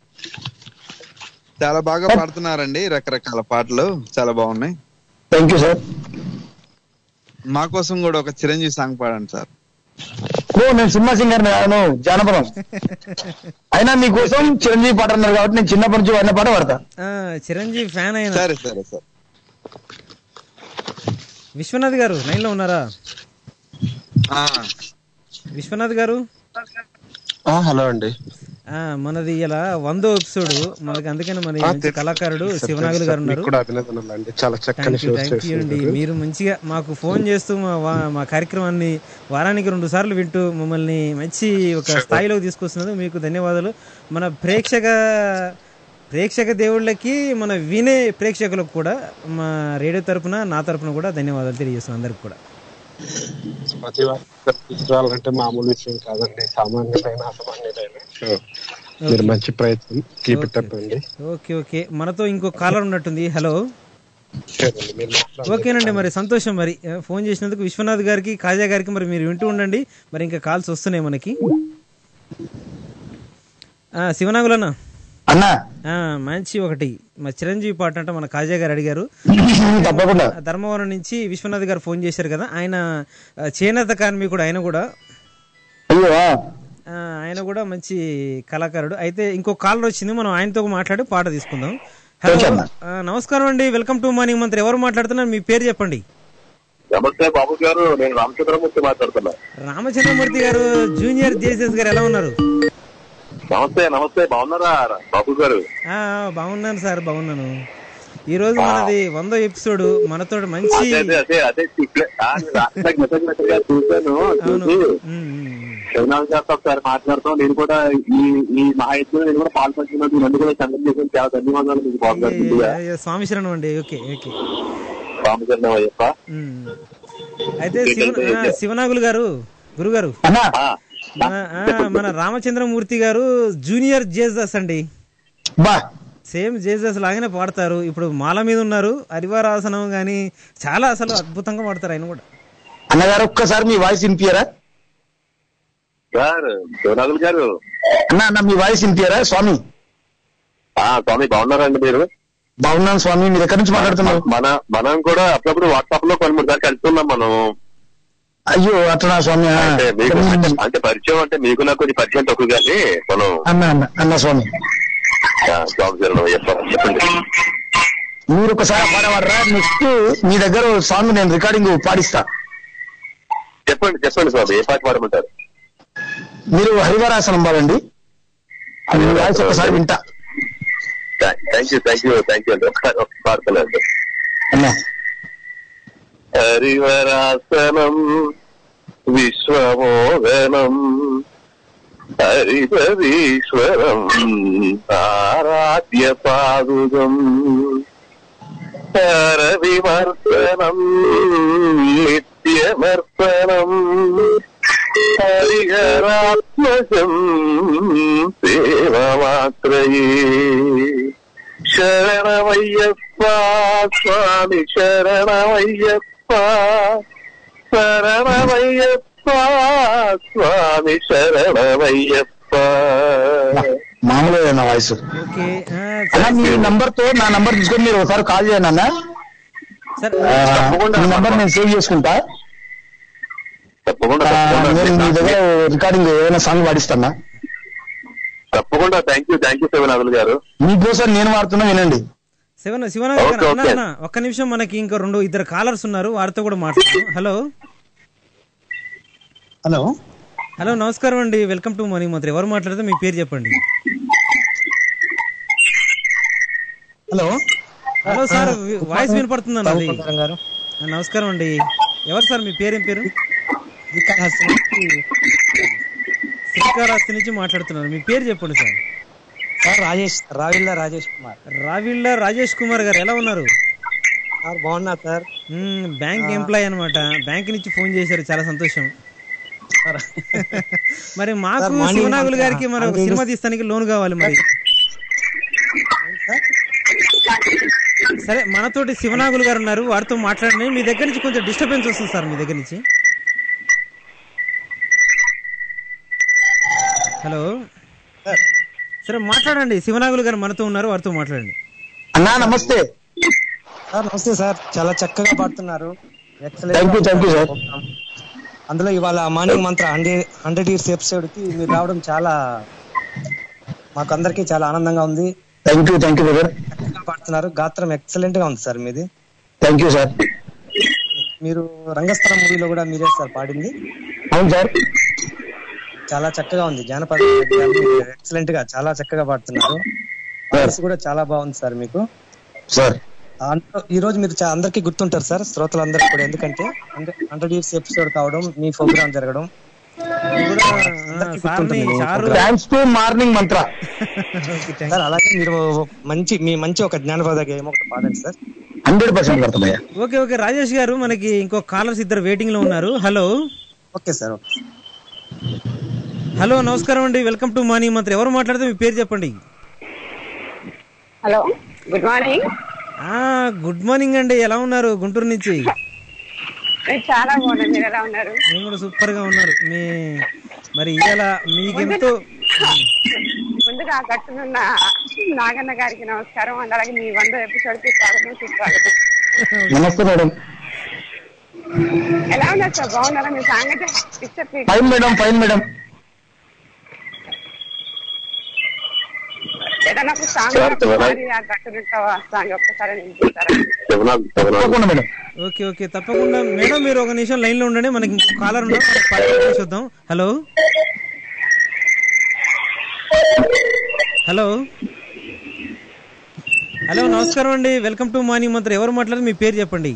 చాలా బాగా పాడుతున్నారండి రకరకాల పాటలు చాలా బాగున్నాయి థ్యాంక్ యూ సార్ మా కోసం కూడా ఒక చిరంజీవి సాంగ్ పాడండి సార్ ఓ నేను సినిమా సింగర్ నేను జానపదం అయినా మీకోసం చిరంజీవి పాట అన్నారు కాబట్టి నేను చిన్నప్పటి నుంచి వాడిన పాట పాడతా ఆ, చిరంజీవి ఫ్యాన్ అయిన సరే సరే సార్ విశ్వనాథ్ గారు లైన్ లో ఉన్నారా ఆ, విశ్వనాథ్ గారు హలో అండి ఆ, మనది ఇలా వందో ఎపిసోడ్ మనకి అందుకని మన ఆ, మంచి తెలుసు. కళాకారుడు సార్, శివనాగులు తెలుసు గారు సార్. ఉన్నారు మీకు కూడా అభినందనలు అండి చాలా చక్కని thank you shows thank you అండి చేస్తున్నారు మీరు మంచిగా మాకు ఫోన్ చేస్తూ మా వా- మా కార్యక్రమాన్ని వారానికి రెండు సార్లు వింటూ మమ్మల్ని మంచి ఒక స్థాయిలోకి తీసుకొస్తున్నందుకు మీకు ధన్యవాదాలు మన ప్రేక్షక ప్రేక్షక దేవుళ్ళకి మన వినే ప్రేక్షకులకు కూడా మా రేడియో తరపున నా తరపున కూడా ధన్యవాదాలు తెలియజేస్తున్నాను అందరికి కూడా ప్రతి వారు తీసుకురావాలంటే మామూలు విషయం కాదండి సామాన్యులైన అసామాన్యులైన సో మీరు మంచి ప్రయత్నం కీప్ ఇట్ అప్ అండి ఓకే ఓకే మనతో ఇంకో కాలర్ ఉన్నట్టుంది హలో సరే అండి, మీరు మాట్లాడండి. ఓకేనండి మరి సంతోషం మరి ఆ, ఫోన్ చేసినందుకు విశ్వనాథ్ గారికి కాజా గారికి మరి మీరు వింటూ ఉండండి మరి ఇంకా కాల్స్ వస్తున్నాయి మనకి ఆ, శివనాగులన్న అన్నా ఆ, మంచి ఒకటి మా చిరంజీవి పాట అంటే మన కాజా గారు అడిగారు తప్పకుండా ధర్మవరం నుంచి విశ్వనాథ్ గారు ఫోన్ చేశారు కదా ఆయన ఆ, చేనేత కార్మికుడు ఆయన కూడా అయ్యో ఆ, ఆయన కూడా మంచి కళాకారుడు అయితే ఇంకో కాలర్ వచ్చింది మనం ఆయనతో మాట్లాడి పాట తీసుకుందాం హలో ఓకే అన్న. ఆ, నమస్కారం అండి వెల్కమ్ టు మార్నింగ్ మంత్రి ఎవరు మాట్లాడుతున్నారు మీ పేరు చెప్పండి నమస్తే బాబు గారు నేను రామచంద్రమూర్తి మాట్లాడుతున్నా రామచంద్రమూర్తి గారు జూనియర్ జేసెస్ గారు ఎలా ఉన్నారు నమస్తే నమస్తే బాగున్నారా బాబు గారు ఆ, బాగున్నాను సార్ బాగున్నాను ఈ రోజు మనది వందో ఎపిసోడ్ మనతో మంచి అదే అదే అదే అదే ఇప్పుడే ఆ, రాత్రికి మెసేజ్ మెసేజ్ చూశాను చూసి శివనాథ్ గారితో ఒకసారి మాట్లాడుతాం నేను కూడా ఈ ఈ మహాయజ్ఞం నేను కూడా పాల్పంచుకున్నాను నన్ను కూడా సంగతి చేసిన చాలా ధన్యవాదాలు మీకు బాబు గారు ముందుగా అయ్యో, స్వామి శరణం అండి ఓకే ఓకే రామచంద్రం అయ్యప్ప ఉమ్. అయితే శివ ఆ, శివనాగులు గారు గురుగారు మన ఆ, మన రామచంద్రమూర్తి గారు జూనియర్ జేజస్ అండి బా సేమ్ జేజస్ లాగానే పాడతారు ఇప్పుడు మాల మీద ఉన్నారు హరివారాసనం గాని చాలా అసలు అద్భుతంగా పాడతారు ఆయన కూడా అన్నగారు ఒక్కసారి మీ వాయిస్ వినిపియరా సార్ శివనాథులు గారు అన్న అన్న మీ వాయిస్ వినిపియరా స్వామి ఆ స్వామి బాగున్నారండి మీరు బాగున్నాను స్వామి మీరు ఎక్కడి నుంచి మాట్లాడుతున్నారు మన మనం కూడా అప్పుడప్పుడు వాట్సాప్ లో కొన్ని మూడు సార్లు కలుస్తున్నాం మనం అయ్యో అట్లా స్వామి ఆ. అంటే మీకు అంటే పరిచయం అంటే మీకు నాకు కొంచెం పరిచయం తక్కువ కానీ మనం అన్న అన్న అన్న స్వామి ఆ, జాబ్ చేయడం చెప్ప- చెప్పండి మీరు ఒకసారి పాడవాడరా నెక్స్ట్ మీ దగ్గర ఓ సాంగ్ నేను రికార్డింగ్ పాడిస్తా చెప్పండి చెప్పండి స్వామి ఏ పాట పాడమంటారు మీరు హరివరాసనం పాడండి మీ వాయిస్ ఒకసారి వింటా thank you thank you thank you అండి ఒకసారి ఒక పాడతలేదు అన్నా హరివరాసనం విశ్వమోదనం హరిహరీశ్వరం ఆరాధ్య పాదుదం హరవిమర్శనం నిత్యమర్పణం హరిహరాత్మజం సేవమాత్రయే శరణమయ్యప్ప స్వామి శరణమయ్యప్ప శరణమయ్యప్ప స్వామి శరణమయ్యప్ప మామూలుగా నా వాయిస్ ఓకే ఆ, అన్నా మీ నంబర్ తో నా నంబర్ తీసుకొని మీరు ఒకసారి కాల్ చేయండి అన్న సార్ ఆ, మీ నంబర్ నేను సేవ్ చేసుకుంటా తప్పకుండా ఆ, తప్పకుండా నేను మీ దగ్గర రికార్డింగ్ ఏమైనా సాంగ్ పాడిస్తానా తప్పకుండా thank you thank you Shivanathulu garu మీకోసం నేను వాడుతున్నా వినండి శివన శివన ఓకే, గారు, అన్న ఓకే. అన్న ఒక్క నిమిషం మనకి ఇంకో రెండు ఇద్దరు కాలర్స్ ఉన్నారు వారితో కూడా మాట్లాడదాం హలో హలో హలో నమస్కారం అండి వెల్కమ్ టు మనీ మంత్రి ఎవరు మాట్లాడితే మీ పేరు చెప్పండి హలో హలో సార్ వి- వాయిస్ వినపడుతుందండి అది రావుపంకరం గారు ఆ, నమస్కారం అండి ఎవరు సార్ మీ పేరేం పేరు శ్రీకాళహస్తి నుంచి శ్రీకాళహస్తి నుంచి మాట్లాడుతున్నారు మీ పేరు చెప్పండి సార్ సార్ రాజేష్ రావిల్ల రాజేష్ కుమార్ రావిళ్ళ రాజేష్ కుమార్ గారు ఎలా ఉన్నారు సార్ బాగున్నా సార్ మ్మ్, బ్యాంక్ ఎంప్లాయ్ అన్నమాట బ్యాంక్ నుంచి ఫోన్ చేశారు చాలా సంతోషం మరి మాకు సార్, మార్నింగ్ శివనాగులు అంతా గారికి మరి ఒక అంటే సినిమా తీస్తానికి లోన్ కావాలి మరి సరే మనతోటి శివనాగులు గారు ఉన్నారు వారితో మాట్లాడండి మీ దగ్గర నుంచి కొంచెం డిస్టర్బెన్స్ వస్తుంది సార్ మీ దగ్గర నుంచి హలో సరే మాట్లాడండి శివనాగులు గారు మనతో ఉన్నారు వారితో మాట్లాడండి అన్నా నమస్తే సార్ నమస్తే సార్ చాలా చక్కగా పాడుతున్నారు Excellent Thank you, గా thank you, sir. program. అందులో ఇవాళ మార్నింగ్ మంత్ర హండ్రెడ్ హండ్రెడ్ ఇయర్స్ ఎపిసోడ్ కి మీరు రావడం చాలా మాకు అందరికీ చాలా ఆనందంగా ఉంది thank you thank you brother చక్కగా పాడుతున్నారు గాత్రం ఎక్సలెంట్ గా ఉంది సార్ మీది థ్యాంక్ యూ సార్ మీరు రంగస్థలం మూవీలో కూడా మీరే సార్ పాడింది అవును సార్ చాలా చక్కగా ఉంది జానపద ఎక్సలెంట్ గా చాలా చక్కగా పాడుతున్నారు వాయిస్ కూడా చాలా బాగుంది సార్ మీకు సార్ అందులో ఈ రోజు మీరు చా- అందరికీ గుర్తుంటారు సార్ శ్రోతలందరికీ కూడా ఎందుకంటే హండ్రెడ్ ఇయర్స్ ఎపిసోడ్ కావడం మీ ప్రోగ్రామ్ జరగడం ఇది కూడా అందరికీ గుర్తుంటుంది మీ program. Thanks to morning mantra sir అలాగే మీరు మంచి మీ మంచి ఒక జ్ఞానపద గేమ్ ఒకటి పాడండి సార్ హండ్రెడ్ పర్సెంట్ పడుతున్నాయా ఓకే ఓకే రాజేష్ గారు మనకి ఇంకో కాలర్స్ ఇద్దరు వెయిటింగ్ లో ఉన్నారు hello okay sir okay hello నమస్కారం అండి వెల్కమ్ టు మార్నింగ్ మంత్రి ఎవరు మాట్లాడితే మీ పేరు చెప్పండి హలో గుడ్ మార్నింగ్ ఆ గుడ్ మార్నింగ్ అండి ఎలా ఉన్నారు గుంటూరు నుంచి నేను చాలా బాగున్నాను మీరు ఎలా ఉన్నారు మేము కూడా సూపర్ గా ఉన్నారు మీ మరి ఇవాళ మీకెంతో ముందుగా కట్టునున్న నాగన్న గారికి నమస్కారం అండ్ అలాగే మీ వంద ఎపిసోడ్ కి స్వాగతం సుస్వాగతం నమస్తే మేడం ఎలా ఉన్నారు సార్ బాగున్నారా మీ సంగతి disturb fine madam fine madam ఏదైనా ఒక సాంగ్ ఒకసారి ఆ కట్టునుంటావా సాంగ్ ఒక్కసారి వినిపిస్తారా తప్పకుండా మేడం ఓకే ఓకే తప్పకుండా మేడం మీరు ఒక నిమిషం లైన్ లో ఉండండి మనకి ఇంకో కాలర్ ఉన్నారు మనకి పాట పాడి చూద్దాం హలో హలో హలో నమస్కారం అండి వెల్కమ్ టు మార్నింగ్ మంత్రి ఎవరు మాట్లాడారు మీ పేరు చెప్పండి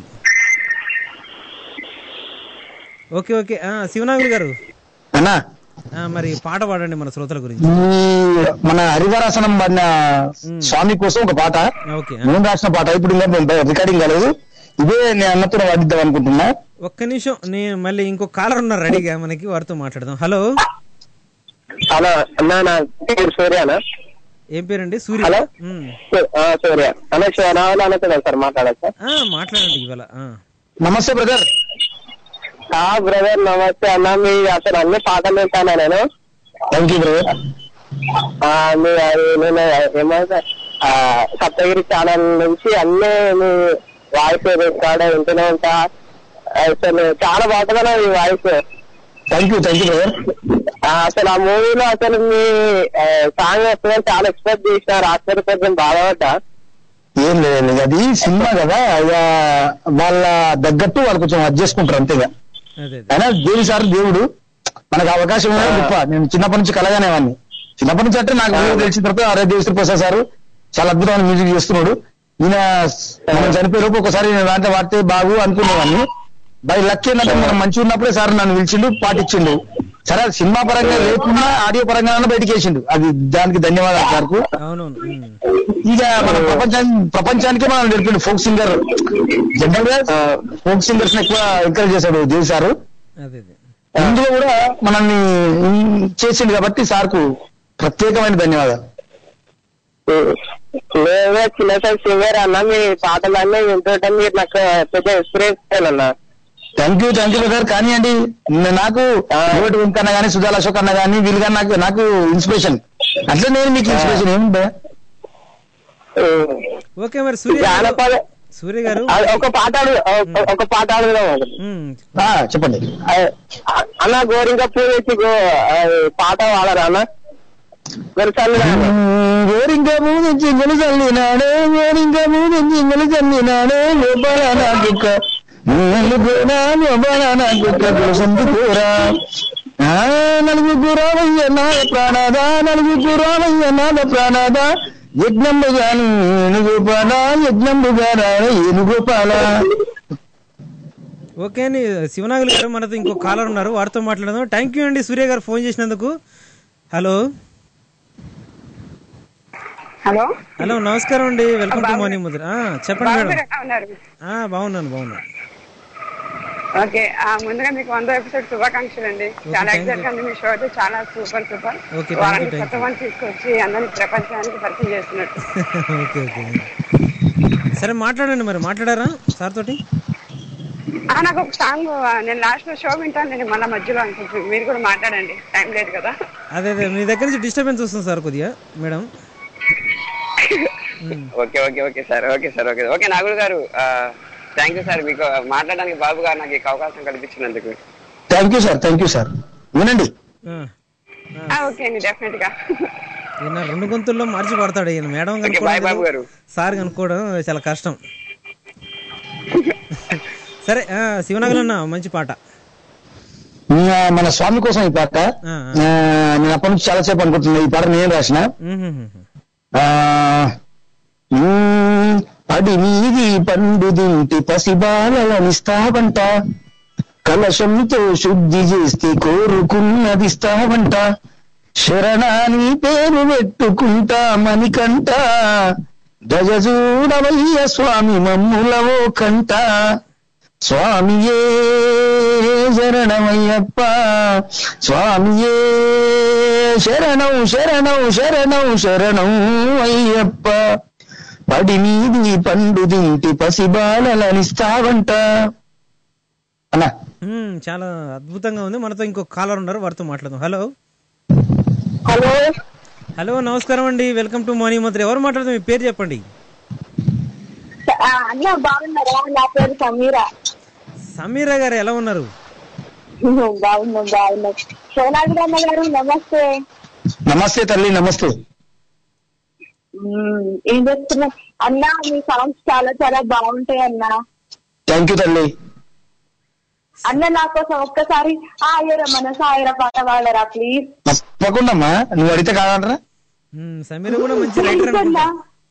ఓకే ఓకే ఆ, శివనాగులు గారు అన్నా ఆ, మరి పాట పాడండి మన శ్రోతల గురించి ఈ మన హరివరాసనం పడిన స్వామి కోసం ఒక పాట ఓకే నేను రాసిన పాట ఇప్పుడు ఇంకా నేను రికార్డింగ్ కాలేదు ఇదే నేను అన్నతో వాడిద్దాం అనుకుంటున్నా ఒక్క నిమిషం నేను మళ్ళీ ఇంకో కాలర్ ఉన్నారు రెడీగా మనకి వారితో మాట్లాడదాం హలో హలో అన్నా నా పేరు సూర్యానా ఏం పేరండి సూర్య హలో? ఉమ్. ఆ, సూర్య అన్న శివనాథులు అన్నట్టు సార్ మాట్లాడచ్చా ఆ, మాట్లాడండి ఇవాళ ఆ. నమస్తే బ్రదర్ ఆ బ్రదర్ నమస్తే అన్న మీ అసలు అన్ని పాటలు వింటానా నేను థ్యాంక్ యూ బ్రదర్ ఆ, మీ అది నేను ఏమైతే ఆ, సప్తగిరి ఛానల్ నుంచి అన్ని మీ వాయిస్ రికార్డ్ వింటూనే ఉంటా అసలు చాలా బాగుంటుందా ఈ voice thank you thank you brother అసలు ఆ మూవీలో అసలు మీ సాంగ్ వస్తుందని చాలా ఎక్స్పెక్ట్ చేసినారు ఆశ్చర్యపోతుంది బాధపడ్డా ఏం లేదండి అది సినిమా కదా ఇక వాళ్ళ తగ్గట్టు వాళ్ళు కొంచెం అడ్జస్ట్ చేసుకుంటారు అంతేగా అదే అయినా దేవి సార్ దేవుడు మనకు అవకాశం ఇవ్వడం గొప్ప నేను చిన్నప్పటి నుంచి కలగానేవాడిని చిన్నప్పటి నుంచి అంటే నాకు మ్యూజిక్ తెలిసిన తర్వాత అరే దేవిశ్రీ ప్రసాద్ సార్ చాలా అద్భుతమైన మ్యూజిక్ చేస్తున్నాడు ఈయన మనం చనిపోయే లోపు ఒకసారి నేను దాంట్లో వాడితే బాగు అనుకునేవాడిని బై లక్ ఏంటంటే మనం మంచిగా ఉన్నప్పుడే సార్ నన్ను పిలిచిండు పాటించిండు సరే అది సినిమా పరంగా లేకున్నా ఆడియో పరంగా బయటికి వేసిండు అది దానికి ధన్యవాదాలు సార్కు అవునవును ఉమ్. ఇక మన ప్రపంచానికి ప్రపంచానికి మనం నేర్పిండు ఫోక్ సింగర్ జనరల్ గా ఫోక్ సింగర్స్ ఎక్కువ ఎంకరేజ్ చేశాడు దేవి సారు అదే అదే ఇందులో కూడా మనల్ని చేసిండు కాబట్టి సార్కు ప్రత్యేకమైన ధన్యవాదాలు లేదా చిన్న సైజ్ సింగర్ అన్న మీ పాటలన్నీ వింటుంటే మీరు నాకు పెద్ద ఇన్స్పిరేషన్ అన్న thank you thank you brother కానీ అండి నాకు రోడ్డు వెంకన్న గానీ సుధాల్ అశోక్ అన్న గానీ వీళ్ళు కానీ నాకు నాకు ఇన్స్పిరేషన్ అట్లా నేను మీకు ఇన్స్పిరేషన్ ఏముందా ఓకే మరి సూర్య గారు- జానపద సూర్య గారు ఆ, ఒక పాట అడుగు ఒక- ఒక పాట అడుగుదాం ఉమ్, ఆ, చెప్పండి ఆ, అన్న గోరింక పువ్వు తెచ్చి గో- ఆ, పాట వాడరా అన్న వెళ్తాను గోరింక మూదించి గొలుసల్లినాడే గోరింక మూదించి గొలుసల్లినాడే లోపల నా కుక్క నీళ్ళు పోనా లోపల నా కుక్క గొలుసందుకోరా ఆ, నలుగురు రావయ్య నాద ప్రాణాద నలుగురు రావయ్య నాద ప్రాణాద యజ్ఞంబు గాను ఏనుగోపాల యజ్ఞంబు గారా ఏనుగోపాల ఓకే అండి శివనాగులు గారు మనతో ఇంకో కాలర్ ఉన్నారు వారితో మాట్లాడదాం థ్యాంక్ యూ అండి సూర్య గారు ఫోన్ చేసినందుకు హలో హలో హలో నమస్కారం అండి వెల్కమ్ టు మార్నింగ్ ముద్ర ఆ, చెప్పండి మేడం బాగున్నారు ఎలా ఉన్నారు ఆ, బాగున్నాను బాగున్నాను ఓకే ఆ, ముందుగా మీకు వంద ఎపిసోడ్ శుభాకాంక్షలు అండి చాలా thank ఎగ్జాక్ట్ గా ఉంది మీ షో అయితే చాలా super super Okay, thank you, వాళ్ళని thank కొత్త వాళ్ళని తీసుకొచ్చి అందరినీ ప్రపంచానికి పరిచయం చేస్తున్నట్టు ఓకే ఓకే సరే మాట్లాడండి మరి మాట్లాడారా సార్ తోటి ఆ, నాకు ఒక సాంగ్ నేను లాస్ట్ లో షో వింటాను నేను మళ్ళీ మధ్యలో అనుకుంటున్నాను మీరు కూడా మాట్లాడండి టైం లేదు కదా అదే అదే మీ దగ్గర నుంచి డిస్టర్బెన్స్ వస్తుంది సార్ కొద్దిగా madam okay okay okay sir okay sir okay okay Nagudu garu thank you sir మీకు మాట్లాడడానికి బాబు గారు నాకు ఈ అవకాశం కల్పించినందుకు thank you sir thank you sir వినండి ఆ, ఓకే అండి డెఫినెట్ గా ఈయన రెండు గొంతుల్లో మార్చి పడతాడు ఈయన మేడం ఓకే బాయ్ బాబు గారు సార్ కనుక్కోవడం చాలా కష్టం సరే ఆ, శివనగర్ అన్న మంచి పాట ఆ, మన స్వామి కోసం ఈ పాట ఆ, ఆ, నేను అప్పటి నుంచి చాలా సేపు అనుకుంటున్నా ఈ పాట నేను రాసిన మ్మ్. ఆ, మ్మ్, పడి మీది పండు దింటి పసిబాలనిస్తావంట కలశంతో శుద్ధి చేస్తే కోరుకున్నది ఇస్తావంట శరణాని పేరు పెట్టుకుంటా మణికంట గజజూడవయ్య స్వామి మమ్ములవో కంట స్వామియే శరణమయ్యప్ప స్వామియే శరణం శరణం శరణం శరణం అయ్యప్ప పడి మీది పండు దింటి పసిబాలనిస్తావంట అన్నా మ్మ్, చాలా అద్భుతంగా ఉంది మనతో ఇంకో కాలర్ ఉన్నారు వారితో మాట్లాడదాం హలో హలో హలో నమస్కారం అండి వెల్కమ్ టు మార్నింగ్ మంత్రి ఎవరు మాట్లాడదాం మీ పేరు చెప్పండి అన్న బాగున్నారా నా పేరు సమీరా సమీరా గారు ఎలా ఉన్నారు బాగున్నాం బాగున్నాం సోనాలి అన్న గారు నమస్తే నమస్తే తల్లి నమస్తే మ్మ్. ఏం చేస్తున్నా అన్న మీ సాంగ్స్ చాలా చాలా బాగుంటాయి అన్న థ్యాంక్ యూ తల్లి అన్న నా కోసం ఒక్కసారి ఆయర మనసు ఆయర పాట పాడరా ప్లీజ్ తప్పకుండా అమ్మా నువ్వు అడిగితే కాదంటారా మ్మ్, సమీరా కూడా మంచి రైటర్ అన్నా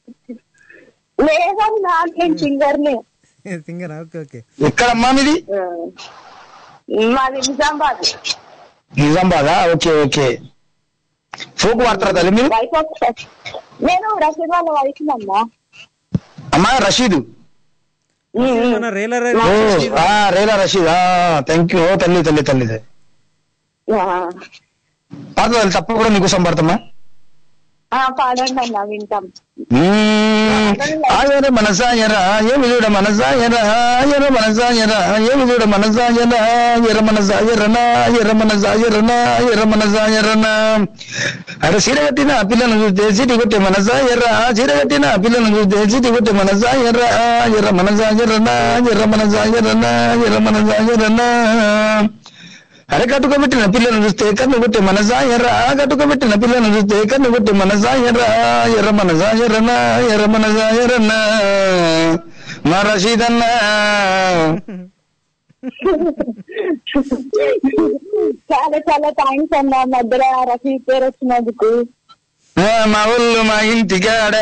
లేదన్నా నేను సింగర్ ని సింగర్ ఓకే ఓకే ఎక్కడమ్మా మీది మాది నిజామాబాద్ నిజామాబాదా ఓకే ఓకే ఫోక్ వాడతారా తల్లి మీరు వైఫ్ ఆఫ్ నేను రసీద్ వాళ్ళ వైఫ్ అన్నా అమ్మా రషీదు మన రేలర్ ఓ, ఆ, రేలా రషీద్ థ్యాంక్ యూ తల్లి తల్లి తల్లి పాత తల్లి తప్పకుండా నీకోసం పడతామా ఆ, పాడండి అన్న వింటాం ఆయర మనసాయరా ఏమిజుడ మనసాయరా ఎర మనసాయరా ఏమిజుడ మనసాయరా ఎర మనసాయరనా ఎర మనసాయరనా ఎర మనసాయరనా అరే సిరగట్టిన పిల్లను చూస్తే సిటి కొట్టే మనసాయరా సిరగట్టిన పిల్లను చూస్తే సిటి కొట్టే మనసాయరా ఎర్ర మనసాయరనా ఎర్ర మనసాయరనా ఎర్ర మనసాయరనా అరే కట్టుకోబెట్టిన పిల్లను చూస్తే కన్ను కొట్టే మనసాయరా కట్టుకోబెట్టిన పిల్లను చూస్తే కన్ను కొట్టే మనసాయరా ఎర్ర మనసాయరనా ఎర్ర మనసాయరన్నా మా రషీదన్నా చాలా చాలా థ్యాంక్స్ అన్న మధ్యలో రఫీ పేరు వచ్చినందుకు ఆ, మా ఊళ్ళు మా ఇంటికాడ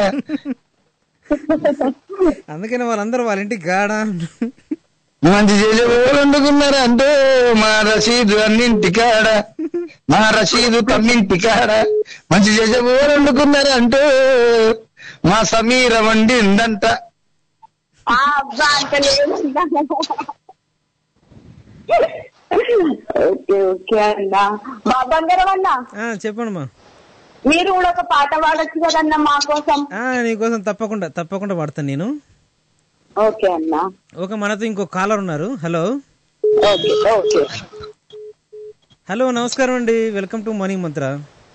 అందుకని వాళ్ళందరూ వాళ్ళ ఇంటికి గాడా మంచి చేసే ఊరు వండుకున్నారంటే మా రషీదు అన్నింటికాడ మా రషీదు తమ్మింటికాడ మంచి చేసే ఊరు వండుకున్నారంటే మా సమీర వండిందంట ఆ, అబ్బా అంత లేదు ఓకే ఓకే అన్న మా బంగారం అన్న చెప్పండి మా మీరు కూడా ఒక పాట పాడొచ్చు కదన్న మా కోసం ఆ, నీకోసం తప్పకుండా తప్పకుండా పడతాను నేను ఓకే అన్న ఒక మనతో ఇంకో కాలర్ ఉన్నారు హలో ఓకే ఓకే హలో నమస్కారం అండి వెల్కమ్ టు మార్నింగ్ మంత్ర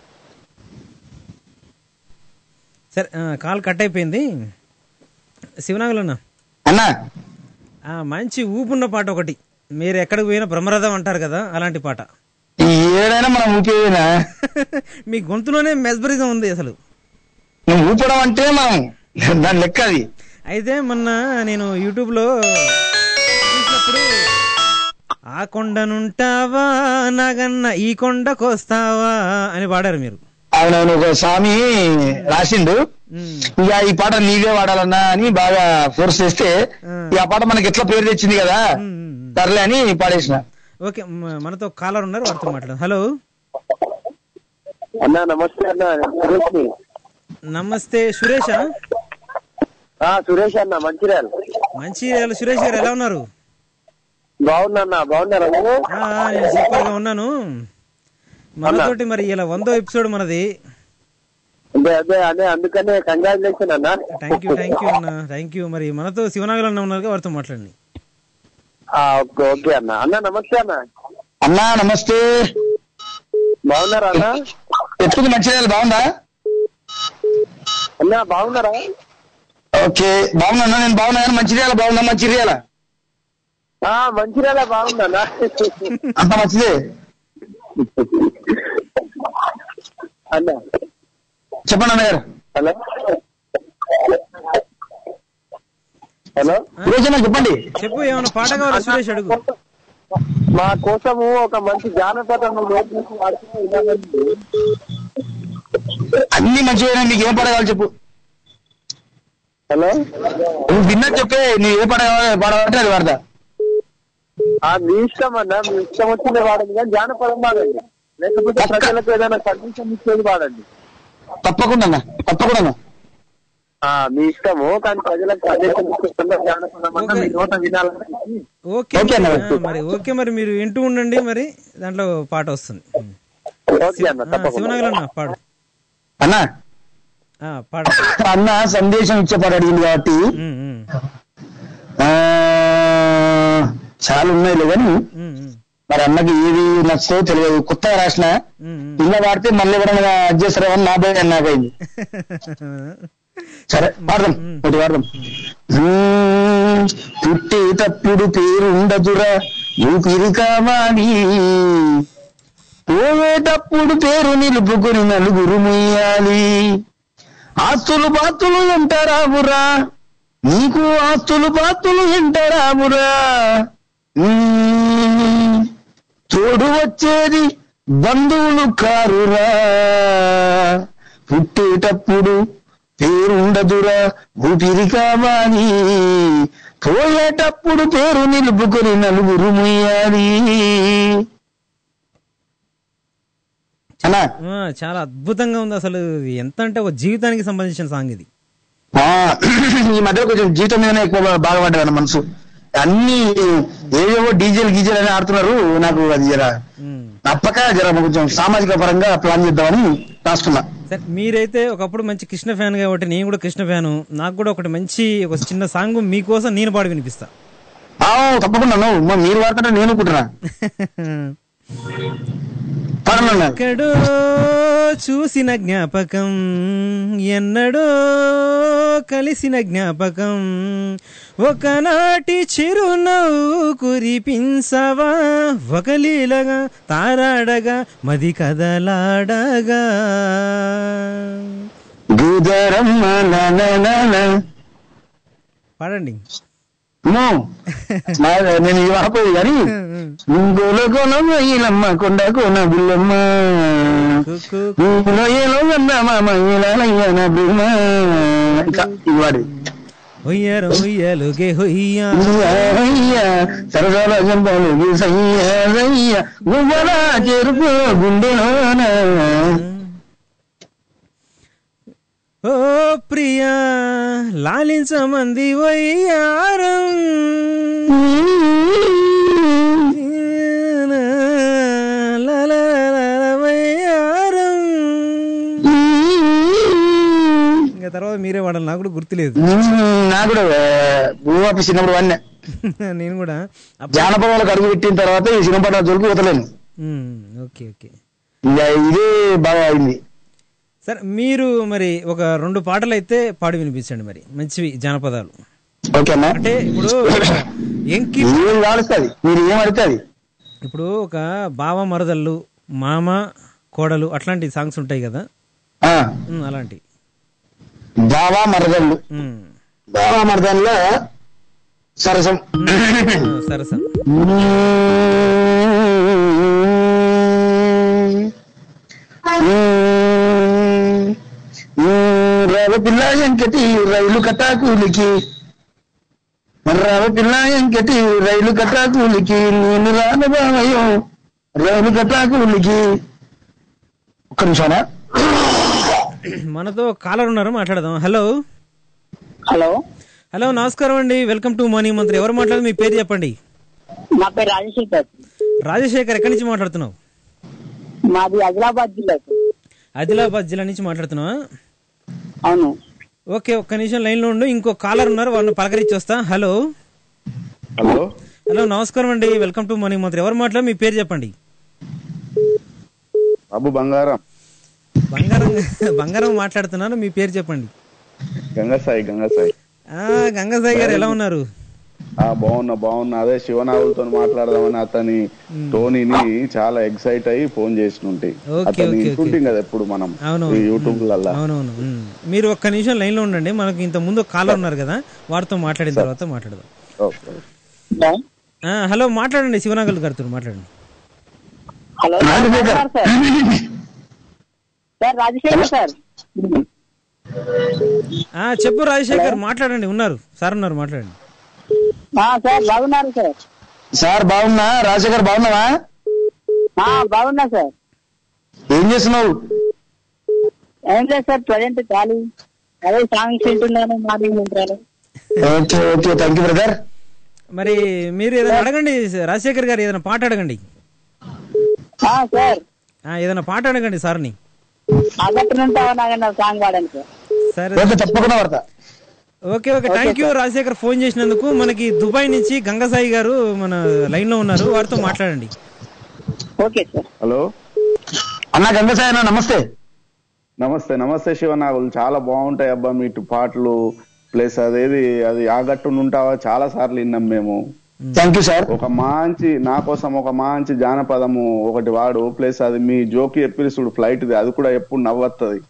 సరే ఆ, కాల్ కట్ అయిపోయింది శివనాగులన్న అన్నా మంచి ఊపున్న పాట ఒకటి మీరు ఎక్కడికి పోయినా బ్రహ్మరథం అంటారు కదా అలాంటి పాట ఏడైనా మనం ఊపేదేనా మీ గొంతులోనే మెస్బరిజం ఉంది అసలు నువ్వు ఊపడం అంటే మనం దాని లెక్క అది అయితే మొన్న నేను యూట్యూబ్ లో చూసినప్పుడు ఆ కొండనుంటావా నాగన్న ఈ కొండకొస్తావా అని పాడారు మీరు అవునవును ఒక స్వామి రాసిండు ఇక ఈ పాట నీవే వాడాలన్నా అని బాగా ఫోర్స్ చేస్తే ఇక ఆ పాట మనకి ఎట్లా పేరు తెచ్చింది కదా సర్లే అని పాడేసిన ఓకే మ- మనతో కాలర్ ఉన్నారు వారితో మాట్లాడు హలో అన్నా నమస్తే అన్న సురేష్ని. నమస్తే సురేష్ ఆ సురేష్ అన్న మంచిర్యాల మంచి సురేష్ గారు ఎలా ఉన్నారు బాగున్నా అన్న బాగున్నారా నువ్వు ఆ, నేను సూపర్ గా ఉన్నాను మనతోటి మరి ఇలా వందో ఎపిసోడ్ మనది అదే అదే అదే అందుకనే కంగ్రాచులేషన్ అన్న థ్యాంక్ యూ థ్యాంక్ యూ అన్న థ్యాంక్ యూ మరి మనతో శివనాగల్ అన్న ఉన్నారు వారితో మాట్లాడండి ఆ, ఓకే ఓకే అన్న అన్న నమస్తే అన్న అన్నా నమస్తే బాగున్నారా అన్న ఎత్తుకుంది మంచిర్యాల బాగుందా అన్న బాగున్నారా ఓకే బాగున్నా నేను బాగున్నా కానీ మంచిర్యాల బాగున్నా మంచిర్యాల ఆ మంచిర్యాల బాగుందా అన్న అంత మంచిదే అన్న చెప్పండి అన్నగారు హలో హలో రోజున చెప్పండి చెప్పు ఏమైనా పాట కావాలా సురేష్ అడుగు మా కోసము ఒక మంచి జానపదం నేర్పించి వాడుతూ వినాలండి. అన్ని మంచిగా నీకు ఏం పాట కావాలి చెప్పు హలో నువ్వు విన్నా చెప్పే నీ ఏ పాట కావాలి పాడమంటే అది వాడతా ఆ మీ ఇష్టం అన్న మీ ఇష్టం వచ్చింది వాడండి కానీ జానపదం వాడండి లేకపోతే ప్రజలకు ఏదైనా కండిషన్ ఇచ్చేది వాడండి తప్పకుండా అన్న తప్పకుండా అన్న ఆ మీ ఇష్టము కానీ ప్రజలకు కండిషన్ ఇచ్చేస్తున్న జానపదం అన్న మీ నోట వినాలని ఓకే ఓకే అన్న. ఆ, మరి ఓకే మరి మీరు వింటూ ఉండండి మరి దాంట్లో పాట వస్తుంది ఓకే అన్న ఆ, తప్పకుండా శివనాగల్ అన్న పాడు అన్నా ఆ, పాడు అన్న సందేశం ఇచ్చే పాట అడిగింది కాబట్టి ఉమ్, ఉమ్, ఆ, చాలా ఉన్నాయిలే కానీ ఉమ్, ఉమ్, మరి అన్నకి ఏది నచ్చదో తెలియదు కొత్తగా రాసిన ఉమ్, ఉమ్. ఇలా వాడితే మళ్ళీ ఎవరైనా చేస్తారో అని నా భయం నాకైంది సరే వాడదాం ఒకటి వాడదాం మ్మ్, పుట్టేటప్పుడు పేరుండదురా ఊపిరి కావాలి పోయేటప్పుడు పేరు నిలుపుకుని నలుగురు ముయ్యాలి ఆస్తులు బాతులు ఎంటరావురా నీకు ఆస్తులు బాతులు ఎంటరావురా మ్మ్, తోడు వచ్చేది బంధువులు కారురా పుట్టేటప్పుడు పేరుండదురా ఊపిరి కావాలి పోయేటప్పుడు పేరు నిలుపుకొని నలుగురు ముయ్యాలి అన్నా ఆ, చాలా అద్భుతంగా ఉంది అసలు ఇది ఎంత అంటే ఒక జీవితానికి సంబంధించిన సాంగ్ ఇది ఆ, ఈ మధ్య కొంచెం జీవితం మీదనే ఎక్కువ బాగా పడ్డదన్న మనసు అన్ని ఏవేవో డీజేలు గీజేలు అని ఆడుతున్నారు నాకు అది జర తప్పక జర కొంచెం సామాజిక పరంగా ప్లాన్ చేద్దామని రాసుకున్నా సరే మీరైతే ఒకప్పుడు మంచి కృష్ణ ఫ్యాన్ కాబట్టి నేను కూడా కృష్ణ ఫ్యాను నాకు కూడా ఒకటి మంచి ఒక చిన్న సాంగ్ మీకోసం నేను పాడి వినిపిస్తా ఆ, తప్పకుండా నువ్వు మరి మీరు వాడుతుంటే నేను కుట్రా పడనున్నా ఎక్కడో చూసిన జ్ఞాపకం ఎన్నడో కలిసిన జ్ఞాపకం ఒకనాటి చిరునవ్వు కురిపించవా ఒక లీలగా తారాడగా మది కదలాడగా గుదరమ్మ నననన. పాడండి అమ్మో, నా- నేను ఈ వాపోయి కానీ గోల గోలమ్మ ఈలమ్మ కొండ కోన బిల్లమ్మ ఊలో ఏలో గంధమామ ఈలాలయ్యన బిమ్మ ఇంకా ఇవాడి హొయ్యరు హొయ్యలుగే హొయ్యా సరసాల జంపాలు సయ్య సయ్య గువ్వల చెరుపు గుండెలోన ఓ ప్రియా లాలించమంది వయ్యారం వయ్యారం ఇంకా తర్వాత మీరే వాడాలి నాకు కూడా గుర్తులేదు నా కూడా భూమాపి చిన్నప్పుడు వాడినా నేను కూడా జానపదాలకు అడుగు పెట్టిన తర్వాత ఈ సినిమా దొరికి వదలేను ఉమ్, ఓకే ఓకే ఇక ఇదే బాగా అయింది సరే మీరు మరి ఒక రెండు పాటలు అయితే పాడి వినిపించండి మరి మంచివి జానపదాలు ఓకేనా అంటే ఇప్పుడు ఎంకి ఏం కాలుస్తుంది మీరు ఏం అడుగుతుంది ఇప్పుడు ఒక బావ మరదళ్ళు మామ కోడలు అట్లాంటి సాంగ్స్ ఉంటాయి కదా ఉమ్, అలాంటి బావా మరదళ్ళు బావా మరదల్లో సరసం సరసం రవ పిల్ల ఎంకటి రైలు కటాకులికి రవ పిల్ల ఎంకటి రైలు కటాకులికి నేను రాను బావయ్యో రైలు కటాకులికి ఒక్క నిమిషానా మనతో కాలర్ ఉన్నారు మాట్లాడదాం హలో హలో హలో నమస్కారం అండి వెల్కమ్ టు మార్నింగ్ మంత్రి ఎవరు మాట్లాడదు మీ పేరు చెప్పండి నా పేరు రాజశేఖర్ రాజశేఖర్ ఎక్కడి నుంచి మాట్లాడుతున్నావు మాది ఆదిలాబాద్ జిల్లా ఆదిలాబాద్ జిల్లా నుంచి మాట్లాడుతున్నావా అవును ఓకే ఒక్క నిమిషం లైన్ లో ఉండు ఇంకో కాలర్ ఉన్నారు వాళ్ళని పలకరించి వస్తా హలో హలో హలో నమస్కారం అండి వెల్కమ్ టు మార్నింగ్ మంత్రి ఎవరు మాట్లాడు మీ పేరు చెప్పండి అబ్బు బంగారం బంగారం బంగారం మాట్లాడుతున్నాను మీ పేరు చెప్పండి గంగసాయి గంగసాయి ఆ గంగాసాయి గారు ఎలా ఉన్నారు ఆ బాగున్నా బాగున్నా అదే శివనాగులతో మాట్లాడదామని అతని టోనీని చాలా ఎక్సైట్ అయ్యి ఫోన్ చేసినుంటే ఓకే, అతన్ని ఓకే, ఓకే. వింటుంటాం కదా ఎప్పుడు మనం అవునవును. యూట్యూబ్ లల్లా అవునవును ఉమ్. మీరు ఒక్క నిమిషం లైన్ లో ఉండండి మనకి ఇంత ముందు కాలర్ ఉన్నారు కదా వారితో మాట్లాడిన తర్వాత మాట్లాడదాం ఓకే ఆ, హలో మాట్లాడండి శివనాగల్ గారితో మాట్లాడండి hello sir sir Rajasekhar sir ఆ చెప్పు రాజశేఖర్ మాట్లాడండి ఉన్నారు సార్ ఉన్నారు మాట్లాడండి ఆ, సార్ బాగున్నారు సార్ సార్ బాగున్నా రాజశేఖర్ బాగున్నావా ఆ, బాగున్నా సార్ ఏం చేస్తున్నావు ఏం లేదు సార్ ప్రజెంట్ ఖాళీ అదే సాంగ్స్ వింటున్నాను మార్నింగ్ వింటాను okay okay thank you brother మరి మీరు ఏదైనా అడగండి రాజశేఖర్ గారు ఏదైనా పాట అడగండి ఆ, సార్ ఆ, ఏదైనా పాట అడగండి సార్ని అగట్టునుంటావా నాగన్న సాంగ్ పాడండి సార్ సరే ఓకే తప్పకుండా పడతా okay okay thank you Rajasekhar phone చేసినందుకు మనకి దుబాయ్ నుంచి గంగసాయి గారు మన లైన్ లో ఉన్నారు వారితో మాట్లాడండి ఓకే సార్ హలో అన్నా గంగసాయి అన్న నమస్తే నమస్తే నమస్తే శివనాగులు చాలా బాగుంటాయి అబ్బా మీ పాటలు ప్లస్ అదేది అది ఆగట్టు ఉంటావా చాలా సార్లు విన్నాం మేము థ్యాంక్ యూ సార్ ఒక మంచి నా కోసం ఒక మంచి జానపదము ఒకటి వాడు ప్లస్ అది మీ జోకి ఎపిసోడ్ ఫ్లైట్ ది అది కూడా ఎప్పుడు నవ్వత్తది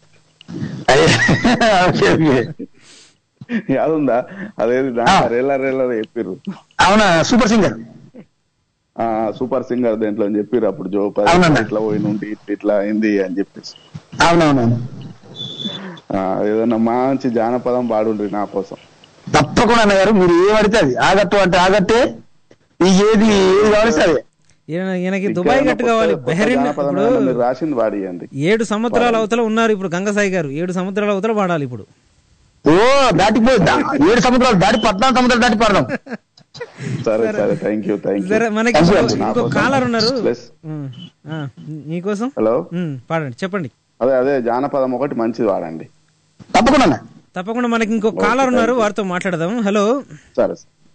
ఓకే ఓకే యాదుందా అదేది రేల రేల చెప్పిర్రు అవునా సూపర్ సింగర్ ఆ సూపర్ సింగర్ దేంట్లో అని చెప్పిర్రు అప్పుడు జోక్ అవునన్నా. ఇట్లా పోయి నుండి ఇట్లా ఇట్లా అయింది అని చెప్పేసి అవునవునవును ఆ, ఏదన్నా మంచి జానపదం పాడుండ్రి నా కోసం తప్పకుండా అన్నగారు మీరు ఏం అడితే అది ఆగట్టు అంటే ఆగట్టే ఈ ఏది ఏది కావాలి అదే ఈయన- ఈయనకి దుబాయ్ గట్టు కావాలి బెహరిన్ జానపదం ఇప్పుడు ఏమన్నా మీరు రాసింది వాడియండి ఏడు సంవత్సరాల అవతల ఉన్నారు ఇప్పుడు గంగసాయి గారు ఏడు సంవత్సరాల అవతల వాడాలి ఇప్పుడు ఓ దాటిపోయి దా- ఏడు సముద్రాలు దాటి పద్నాలుగు సముద్రాలు దాటి పడదాం సరే సరే థ్యాంక్ యూ థ్యాంక్ సరే మనకి ఇంకో- ఇంకో కాలర్ ఉన్నారు ప్లస్ ఉమ్, ఆ, మీకోసం హలో ఉమ్, పాడండి చెప్పండి అదే అదే జానపదం ఒకటి మంచిది వాడండి తప్పకుండా తప్పకుండా మనకి ఇంకో కాలర్ ఉన్నారు వారితో మాట్లాడదాం హలో సరే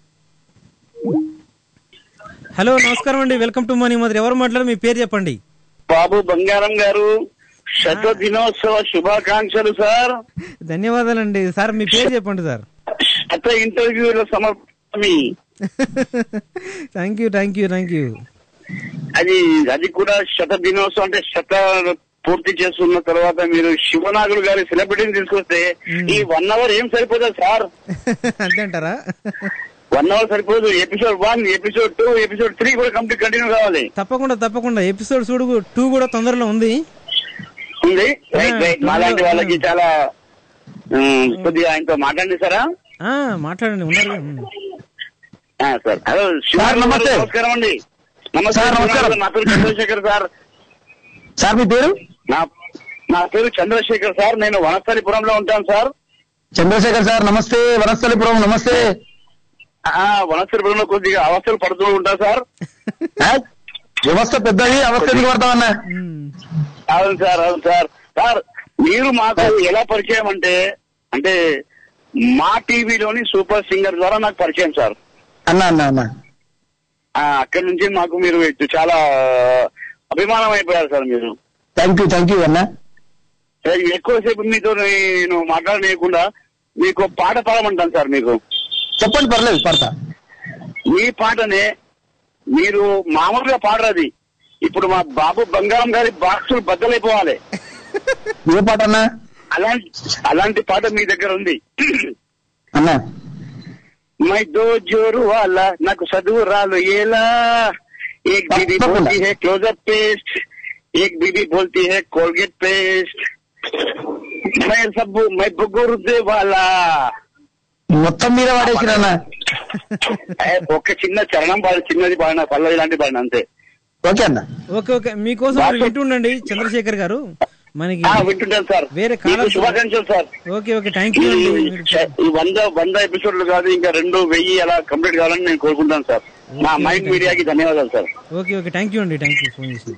హలో నమస్కారం అండి వెల్కమ్ టు మనీ మదర్ ఎవరు మాట్లాడారు మీ పేరు చెప్పండి బాబు బంగారం గారు శత దినోత్సవ శుభాకాంక్షలు సార్ ధన్యవాదాలండి సార్ మీ పేరు చెప్పండి సార్ శత ఇంటర్వ్యూల సమర్పమి thank you thank you thank you అది అది కూడా శత దినోత్సవం అంటే శత పూర్తి చేస్తున్న తర్వాత మీరు శివనాగుడు గారి సెలబ్రిటీని తీసుకొస్తే ఈ వన్ అవర్ ఏం సరిపోతుంది సార్ అంతే అంటారా వన్ అవర్ సరిపోదు episode one episode two episode three కూడా కంప్లీట్ కంటిన్యూ కావాలి తప్పకుండా తప్పకుండా ఎపిసోడ్ చూడు టూ కూడా తొందరలో ఉంది ఉంది రైట్ రైట్ మాలాంటి వాళ్ళకి చాలా ఉమ్, కొద్దిగా ఆయనతో మాట్లాడండి సారా ఆ, మాట్లాడండి ఉన్నారు కదా. ఉమ్. ఆ, సార్ హలో శివనాగుడు గారు, నమస్తే. నమస్కారం అండి నమస్తే సార్, నమస్కారం. శివనాగుడు, నా పేరు చంద్రశేఖర్ సార్ సార్ మీ పేరు నా నా పేరు చంద్రశేఖర్ సార్ నేను వనస్థలిపురంలో ఉంటాను సార్ చంద్రశేఖర్ సార్ నమస్తే వనస్థలిపురం నమస్తే ఆ, వనస్థలిపురంలో కొద్దిగా అవస్థలు పడుతూ ఉంటా సార్ ఆ? వ్యవస్థ పెద్దది అవస్థ ఎందుకు పడతామన్నా అవును సార్ అవును సార్ సార్ మీరు మాకు ఎలా పరిచయం అంటే అంటే మా టీవీలోని సూపర్ సింగర్ ద్వారా నాకు పరిచయం సార్ అన్నా అన్నా అన్నా ఆ, అక్కడి నుంచి మాకు మీరు చాలా అభిమానం అయిపోయారు సార్ మీరు థ్యాంక్ యూ థ్యాంక్ యూ అన్నా సార్ ఎక్కువసేపు మీతో నేను మాట్లాడనీయకుండా మీకు ఒక పాట పాడమంటాను సార్ మీకు చెప్పండి పర్లేదు పడతా మీ పాటనే మీరు మామూలుగా పాడరది ఇప్పుడు మా బాబు బంగారం గారి బాక్సులు బద్దలైపోవాలి ఏ పాట అన్నా అలాంటి అలాంటి పాట మీ దగ్గర ఉంది అన్నా మై దో జోరు వాళ్ళ నాకు చదువు రాలు ఏలా एक दीदी बोलती है क्लोजअप पेस्ट एक दीदी बोलती है कोलगेट पेस्ट मैं सब मैं बुगुर दे वाला మొత్తం మీద వాడేసిరన్నా ఏ, ఒక్క చిన్న చరణం పాడు చిన్నది పాడిన పల్లవి లాంటి పాడిన అంతే ఓకే అన్న ఓకే ఓకే మీకోసం మరి వింటుండండి చంద్రశేఖర్ గారు మనకి ఆ, వింటుంటాను సార్ వేరే మీకు కాలర్ శుభాకాంక్షలు sir okay okay thank you ఈ అండి మీరు- ఈ వంద వంద ఎపిసోడ్లు కాదు ఇంకా రెండు వెయ్యి అలా కంప్లీట్ కావాలని నేను కోరుకుంటాను సార్ మా మైండ్ మీడియాకి ధన్యవాదాలు sir okay okay thank you అండి థ్యాంక్ యూ ఫోన్ చేసింది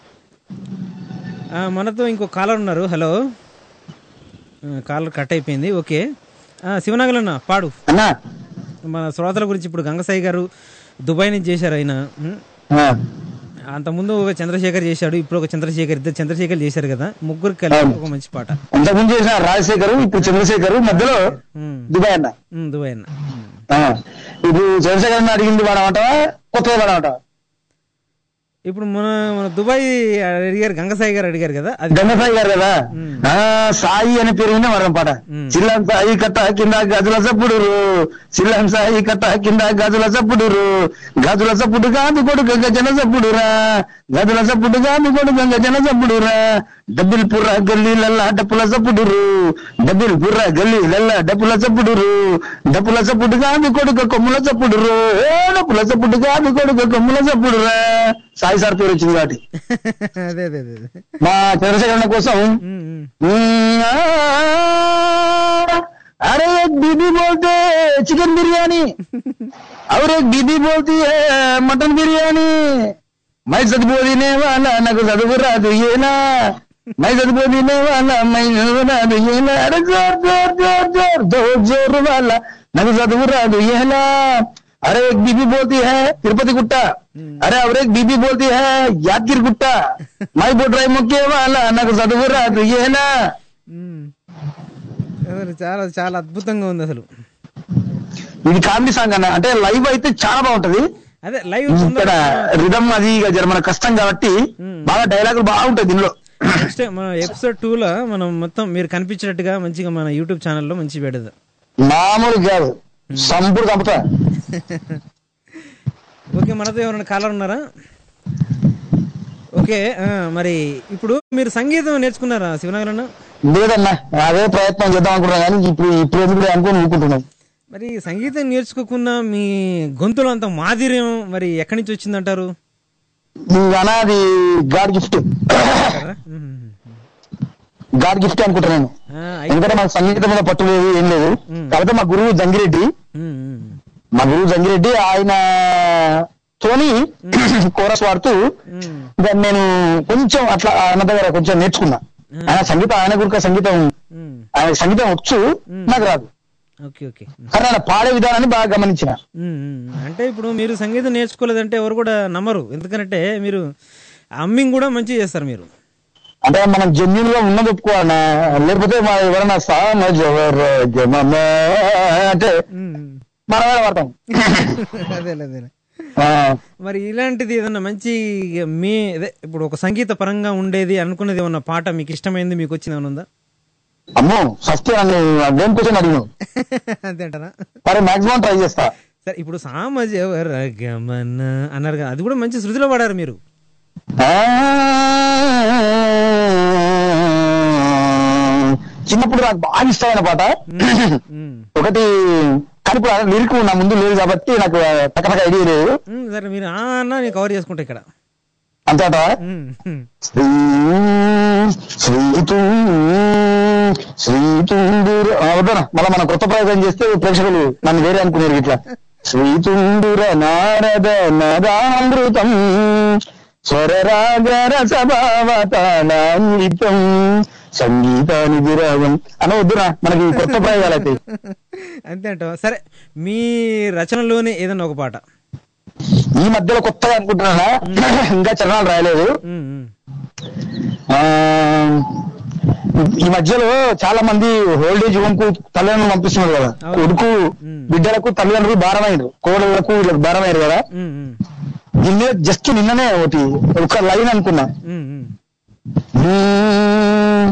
ఆ, మనతో ఇంకో కాలర్ ఉన్నారు హలో కాలర్ కట్ అయిపోయింది ఓకే ఆ, శివనాగలన్న పాడు అన్నా మన శ్రోతల గురించి ఇప్పుడు గంగసాయి గారు దుబాయ్ నుంచి చేశారు ఆయన ఉం? ఆ, అంత ముందు ఒక చంద్రశేఖర్ చేశాడు ఇప్పుడు ఒక చంద్రశేఖర్ ఇద్దరు చంద్రశేఖర్ చేశారు కదా ముగ్గురు కలిసి ఒక మంచి పాట అంతకుముందు చేసిన రాజశేఖర్ ఇప్పుడు చంద్రశేఖర్ మధ్యలో దుబాయ్ అన్న ఉం, దుబాయ్ అన్న ఆ, ఇప్పుడు చంద్రశేఖర్ అన్న అడిగింది వాడమంటావా కొత్తగా వాడమంటావా ఇప్పుడు మన మన దుబాయ్ అడిగారు గంగసాయి గారు అడిగారు కదా అది గంగసాయి గారు కదా ఆ సాయి అని పేరు విన్నా వరం పాట చిల్లం సాయి కట్ట కింద గజుల సప్పుడు చిల్లం సాయి కట్ట కింద గజుల సప్పుడు గజుల సప్పుడు కాదు కొడుకు గజన సప్పుడురా గజుల సప్పుడు కాదు కొడుకు గజన సప్పుడురా డబ్బిల్ పుర్ర గల్లీలల్లా డప్పుల సప్పుడురు డబ్బిల్ పుర్ర గల్లీలల్లా డప్పుల సప్పుడురు డప్పుల సప్పుడు కాదు కొడుకు కొమ్ముల సప్పుడురు ఏ డప్పుల సప్పుడు కాదు కొడుకు కొమ్ముల సప్పుడురా సాయి సార్ పేరు వచ్చింది కాబట్టి అదే అదే అదే అదే. మా చంద్రశేఖర్ అన్న కోసం अरे एक बीबी बोलते चिकन बिरयानी और एक बीबी बोलती है मटन बिरयानी मैं सदबोदीने वाला నాకు చదువు రాదు ఏనా मैं सदबोदीने वाला मैं చదువు రాదు ఏనా అరే జోర్ జోర్ జోర్ జోర్ జోర్ జోర్ वाला నాకు చదువు రాదు ఏనా अरे एक बीबी बोलती है तिरुपति गुट्टा अरे और एक बीबी बोलती है यादगिर गुट्टा मैं बोल रहा मुख्य वाला నాకు చదువు రాదు ఏనా అసలు చాలా చాలా అద్భుతంగా ఉంది అసలు ఇది కామెడీ సాంగ్ అన్న అంటే లైవ్ అయితే చాలా బాగుంటది అదే లైవ్ ఇక్కడ రిధమ్ అది ఇక జర మన కష్టం కాబట్టి బాగా డైలాగులు బాగుంటాయి దీనిలో నెక్స్ట్ మన ఎపిసోడ్ టూ లో మనం మొత్తం మీరు కనిపించినట్టుగా మంచిగా మన యూట్యూబ్ ఛానల్లో మంచి పెడదాం మామూలు కాదు సంపుడు చంపుతా ఓకే మనతో ఎవరైనా కాలర్ ఉన్నారా ఓకే ఆ, మరి ఇప్పుడు మీరు సంగీతం నేర్చుకున్నారా శివనగరన్న లేదన్నా అదే ప్రయత్నం చేద్దాం అనుకున్నా కానీ ఇప్పుడు ఇప్పుడు ఎందుకు అనుకుని ఊరుకుంటున్నాం మరి సంగీతం నేర్చుకోకుండా మీ గొంతులో అంత మాధుర్యం మరి ఎక్కడి నుంచి వచ్చిందంటారు అనా అది గాడ్ గిఫ్ట్ గాడ్ గిఫ్ట్ అనుకుంటున్నాను ఎందుకంటే మాకు సంగీతం మీద పట్టు లేదు ఏం లేదు కాకపోతే మా గురువు జంగిరెడ్డి మా గురువు జంగిరెడ్డి ఆయన తోని కోరస్ వాడుతూ దాన్ని నేను కొంచెం అట్లా అన్న దగ్గర కొంచెం నేర్చుకున్నా ఆయన సంగీతం ఆయన గురిక సంగీతం ఆయన సంగీతం వచ్చు నాకు రాదు ఓకే ఓకే కానీ ఆయన పాడే విధానాన్ని బాగా గమనించిన ఉమ్, ఉమ్. అంటే ఇప్పుడు మీరు సంగీతం నేర్చుకోలేదంటే ఎవరు కూడా నమ్మరు ఎందుకంటే మీరు అమ్మింగ్ కూడా మంచిగా చేస్తారు మీరు అంటే మనం జెన్యున్ గా ఉన్నది ఒప్పుకోవాలన్నా లేకపోతే మా ఎవరైనా సామజవర జమమ అంటే మనమే పడతాం అదేలే అదేలే ఆ, మరి ఇలాంటిది ఏదన్నా మంచి మీ అదే ఇప్పుడు ఒక సంగీత పరంగా ఉండేది అనుకున్నది ఏమన్నా పాట మీకు ఇష్టమైంది మీకు వచ్చింది ఏమన్నా ఉందా అమ్మో ఫస్ట్ నన్ను గేమ్ క్వశ్చన్ అడిగినావు అంతేంటారా సరే మాక్సిమం ట్రై చేస్తా సరే ఇప్పుడు సామజవర గమన అన్నారు కదా అది కూడా మంచి శృతిలో పాడారు మీరు ఆ, చిన్నప్పుడు నాకు బాగా ఇష్టమైన పాట ఒకటి కానీ ఇప్పుడు లిరిక్ నా ముందు లేదు కాబట్టి నాకు టకటక ఐడియా లేదు ఉమ్, సరే మీరు ఆ అన్న నేను కవర్ చేసుకుంటా ఇక్కడ అంతేట ఉమ్, ఉమ్. శ్రీతుండుర వద్దనా మళ్ళీ మనం కొత్త ప్రయోగం చేస్తే ప్రేక్షకులు నన్ను వేరే అనుకున్నారు ఇట్లా శ్రీతుండుర నారద నదామృతం స్వరరాగర సభావతాళాన్వితం సంగీతాని విరాగం అని వద్దురా మనకి కొత్త ప్రయోగాలు అయితే అంతే అంటావా సరే మీ రచనలోనే ఏదన్నా ఒక పాట ఈ మధ్యలో కొత్తగా అనుకుంటున్నానా ఇంకా చరణాలు రాయలేదు ఉమ్, ఉమ్. ఆ, ఈ మధ్యలో చాలా మంది ఓల్డేజ్ హోమ్ కు తల్లిదండ్రులు పంపిస్తున్నారు కదా కొడుకు బిడ్డలకు తల్లిదండ్రులు భారమైనరు కోడళ్లకు వీళ్ళకి భారమైనరు కదా ఉమ్, ఉమ్. దీని మీద జస్ట్ నిన్ననే ఒకటి ఒక లైన్ అనుకున్నా ఉమ్, ఉమ్. మ్మ్.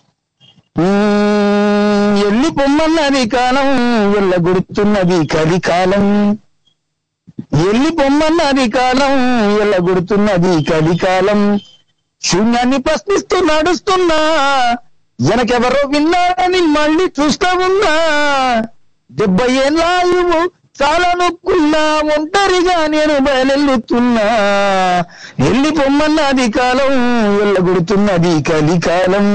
మ్మ్. ఎల్లి పొమ్మన్నది కాలం వెళ్ళగొడుతున్నది కలికాలం ఎల్లి పొమ్మన్నది కాలం వెళ్ళగొడుతున్నది కలికాలం శూన్యాన్ని ప్రశ్నిస్తూ నడుస్తున్నా వెనకెవరో విన్నారని మళ్ళీ చూస్తా ఉన్నా డెబ్బై ఏళ్ళ ఆయువు చాలా నొక్కున్నా ఒంటరిగా నేను బయలుతున్నా ఎల్లి పొమ్మన్నది కాలం వెళ్ళగొడుతున్నది కలికాలం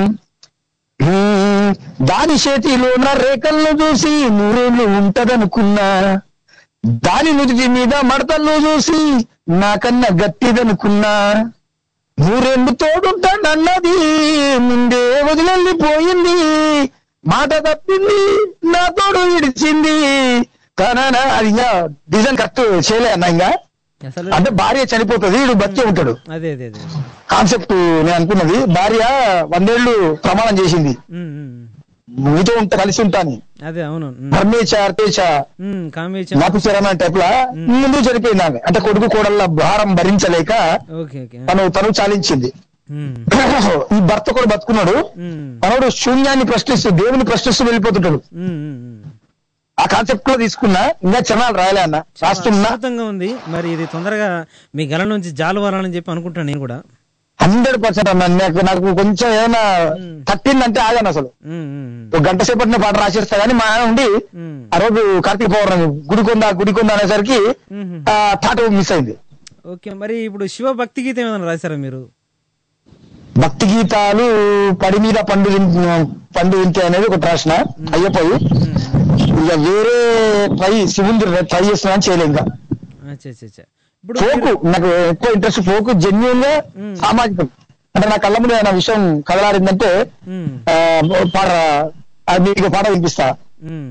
హ్మ్, దాని చేతిలో నా రేఖలను చూసి నూరేళ్లు ఉంటదనుకున్నా దాని నుదుటి మీద మడతలను చూసి నాకన్నా గట్టిదనుకున్నా నూరేళ్లు తోడుంటానన్నది ముందే వదిలిపోయింది మాట తప్పింది నా తోడు విడిచింది కానా అది ఇంకా డిజైన్ కరెక్ట్ చేయలే అన్న ఇంకా అసలు అంటే భార్య చనిపోతుంది వీడు బతికే ఉంటాడు అదే అదే అదే కాన్సెప్ట్ నేను అనుకున్నది భార్య వందేళ్లు ప్రమాణం చేసింది ఉమ్, ఉమ్. మీతో ఉంటా కలిసి ఉంటాను అదే అవును ఉమ్. ధర్మేచ అర్థేచ ఉమ్, కామేశం నాకు చరణ టైప్ లా ముందు చనిపోయింది ఆమె అంటే కొడుకు కోడళ్ళ భారం భరించలేక ఓకే ఓకే తను తను చాలించింది ఉమ్, ఈ భర్త కూడా బతుకున్నాడు ఉమ్, మనోడు శూన్యాన్ని ప్రశ్నిస్తూ దేవుని ప్రశ్నిస్తూ వెళ్ళిపోతుంటాడు ఉమ్, ఉమ్, ఉమ్. ఆ కాన్సెప్ట్ లో తీసుకున్నా ఇంకా చరణాలు రాయలే అన్న రాస్తున్నా అద్భుతంగా ఉంది మరి ఇది తొందరగా మీ గల నుంచి జాలువాలని చెప్పి అనుకుంటాను నేను కూడా హండ్రెడ్ పర్సెంట్ అన్న నాకు నాకు కొంచెం ఏమైనా తట్టిందంటే ఆగాను అసలు ఉమ్, ఉమ్, ఉమ్. ఒక గంట సేపటిని పాట రాసేస్తా కానీ మా ఆయన ఉండి ఉమ్. ఆ రోజు కార్తీక పౌర్ణమి గుడికొందా గుడికొందా అనేసరికి మ్మ్. ఆ థాట్ మిస్ అయింది ఓకే మరి ఇప్పుడు శివ భక్తి గీతం ఏమైనా రాశారా మీరు భక్తి గీతాలు పడి మీద పండు విన్- పండు వింటే అనేది ఒకటి రాసిన అయ్యపోయి ఇక వేరే ట్రై శివుంది ట్రై చేస్తున్నా చేయలేదు ఇంకా అచ్చా అచ్చా అచ్చా ఇప్పుడు ఫోక్ నాకు ఎక్కువ ఇంట్రెస్ట్ ఫోక్ జెన్యున్ గా సామాజికం అంటే నా కళ్ళ ముందు ఏదైనా విషయం కదలాడిందంటే ఉమ్, ఆ, పాట అది మీకు పాట వినిపిస్తా ఉమ్,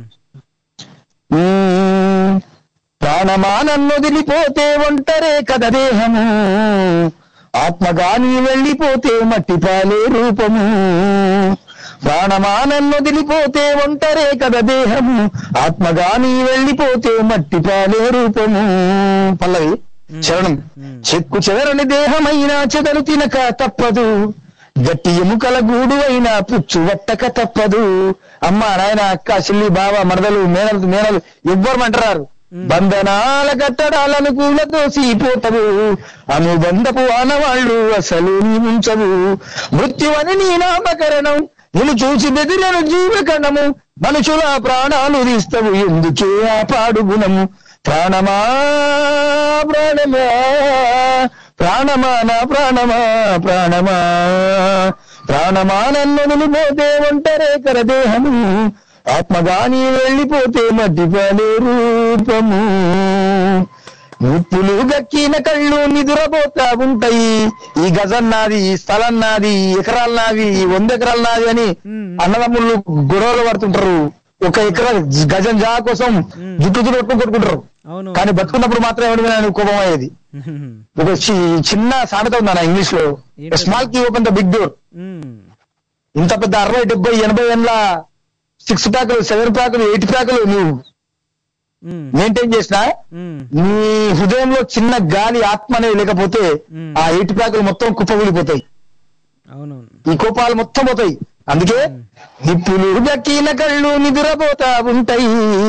మ్మ్. ప్రాణమానన్ను వదిలిపోతే ఒంటరే కద దేహము ఆత్మగాని వెళ్ళిపోతే మట్టి పాలే రూపము ప్రాణమానన్ను వదిలిపోతే ఒంటరే కద దేహము ఆత్మగాని వెళ్ళిపోతే మట్టి పాలే రూపము పల్లవి శరణం చెక్కు చెదరని దేహమైనా చెదలు తినక తప్పదు గట్టి ఎముకల గూడు అయినా పుచ్చు వట్టక తప్పదు అమ్మ నాయన అక్క చెల్లి బావ మరదలు మేనలు మేనలు ఎవ్వరు అంటారు బంధనాల కట్టడాలను కూలతో సీపోతవు అనుబంధపు ఆనవాళ్ళు అసలు నీ ఉంచవు మృత్యువని నీ నామకరణం నేను చూసి బెదిరను జీవకణము మనుషుల ప్రాణాలు తీస్తవు ఎందుకే ఆ పాడు గుణము ప్రాణమా ప్రాణమా ప్రాణమా నా ప్రాణమా ప్రాణమా ప్రాణమా నన్ను వదిలిపోతే ఒంటరే కర దేహము ఆత్మగాని వెళ్ళిపోతే మట్టి పాలే రూపము ఉప్పులు గక్కిన కళ్ళు నిదురపోతా ఉంటాయి ఈ గజం నాది ఈ స్థలం నాది ఈ ఎకరాలు నావి ఈ వంద ఎకరాలు నాది అని అన్నదమ్ముళ్ళు గొడవలు పడుతుంటారు ఒక ఎకరా గజం జా కోసం జుట్టు జుట్టు కొట్టుకుని కొట్టుకుంటారు అవును కానీ బతుకున్నప్పుడు మాత్రం ఎవరి మీద కోపం అయ్యేది ఒక చి- చిన్న సామెత ఉంది అన్న ఇంగ్లీష్ లో small key open the big door ఇంత పెద్ద అరవై డెబ్బై ఎనభై ఏళ్ళ సిక్స్ ప్యాకులు సెవెన్ ప్యాకులు ఎయిట్ ప్యాకులు నువ్వు మెయింటైన్ చేసినా నీ హృదయంలో చిన్న గాలి ఆత్మ అనేది లేకపోతే ఆ ఎయిట్ ప్యాకులు మొత్తం కుప్పగూలిపోతాయి అవునవును ఈ కోపాలు మొత్తం పోతాయి అందుకే నిప్పులు దక్కిన కళ్ళు నిద్రపోతా ఉంటాయి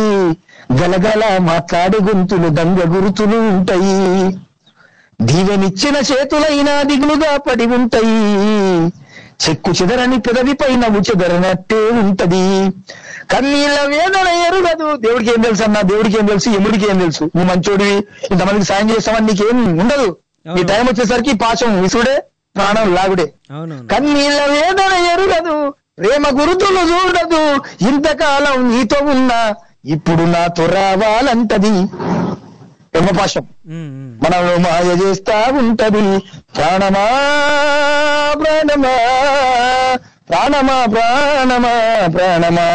గలగల మాట్లాడే గొంతులు దంగ గురుతులు ఉంటాయి దీవెనిచ్చిన చేతులైనా దిగులుగా పడి ఉంటాయి చెక్కు చెదరని పెదవి పైన చెదరనట్టే ఉంటది కన్నీళ్ళ వేదన ఎరుగదు దేవుడికి ఏం తెలుసు అన్న దేవుడికి ఏం తెలుసు ఎముడికి ఏం తెలుసు నువ్వు మంచోడివి ఇంతమందికి సాయం చేస్తామని నీకేం ఉండదు నీ టైం వచ్చేసరికి పాశం విసుడే ప్రాణం లాగుడే అవునవును కన్నీళ్ళ వేదన ఎరుగదు ప్రేమ గురుతులు చూడదు ఇంతకాలం నీతో ఉన్నా ఇప్పుడు నాతో రావాలంటది యమపాశం మనలో మాయ చేస్తా ఉంటది ప్రాణమా ప్రాణమా ప్రాణమా ప్రాణమా ప్రాణమా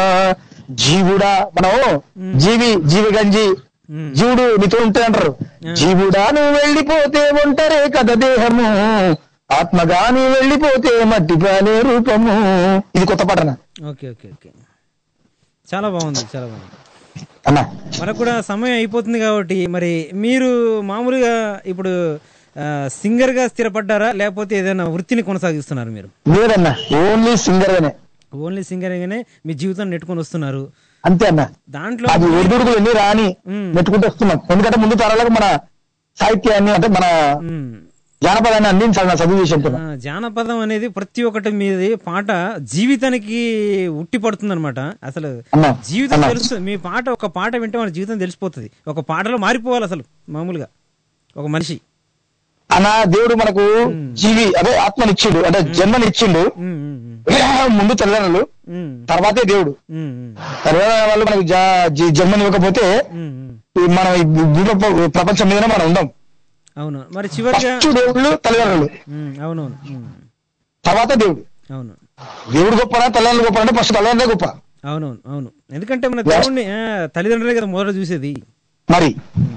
జీవుడా మనం జీవి జీవి గంజి జీవుడు నీతో ఉంటే అంటారు జీవుడా నువ్వు వెళ్ళిపోతే ఒంటరే కదా దేహము ఆత్మగా నువ్వు వెళ్ళిపోతే మట్టి పాలే రూపము ఇది కొత్త పట్టణ ఓకే ఓకే ఓకే చాలా బాగుంది చాలా బాగుంది అన్నా మనకు కూడా సమయం అయిపోతుంది కాబట్టి మరి మీరు మామూలుగా ఇప్పుడు ఆ, సింగర్ గా స్థిరపడ్డారా లేకపోతే ఏదైనా వృత్తిని కొనసాగిస్తున్నారు మీరు లేదన్నా ఓన్లీ సింగర్ గానే ఓన్లీ సింగర్ గానే మీ జీవితం నెట్టుకొని వస్తున్నారు అంతే అన్న దాంట్లో అది ఒడిదుడుకులు ఎన్ని రాని నెట్టుకుంటూ వస్తున్నాం ఎందుకంటే ముందు తరాలకు మన సాహిత్యాన్ని అంటే మన జానపదాన్ని అందించాలి నా చదువు విషయంతో ఆ, జానపదం అనేది ప్రతి ఒక్కటి మీది పాట జీవితానికి ఉట్టి పడుతుంది అనమాట అసలు అన్నా, జీవితం అన్నా. తెలుసు మీ పాట ఒక పాట వింటే మన జీవితం తెలిసిపోతుంది ఒక పాటలో మారిపోవాలి అసలు మామూలుగా ఒక మనిషి అన్న దేవుడు మనకు జీవి అదే ఆత్మనిచ్చిండు అంటే జన్మనిచ్చిండు ముందు తల్లిదండ్రులు తర్వాతే దేవుడు తల్లిదండ్రుల వాళ్ళు మనకు జా- జీ- జన్మనివ్వకపోతే ఈ మనం ఈ భూ ప్ర- ప్రపంచం మీదనే మనం ఉందాం అవును మరి చివరిగా ఫస్ట్ దేవుళ్ళు తల్లిదండ్రులు ఉమ్, అవునవును ఉమ్, తర్వాత దేవుడు అవును దేవుడు గొప్పనా తల్లిదండ్రులు గొప్ప అంటే ఫస్ట్ తల్లిదండ్రులే గొప్ప అవునవును అవును ఎందుకంటే మన దేవుడిని ఆ, తల్లిదండ్రులే కదా మొదట చూసేది మరి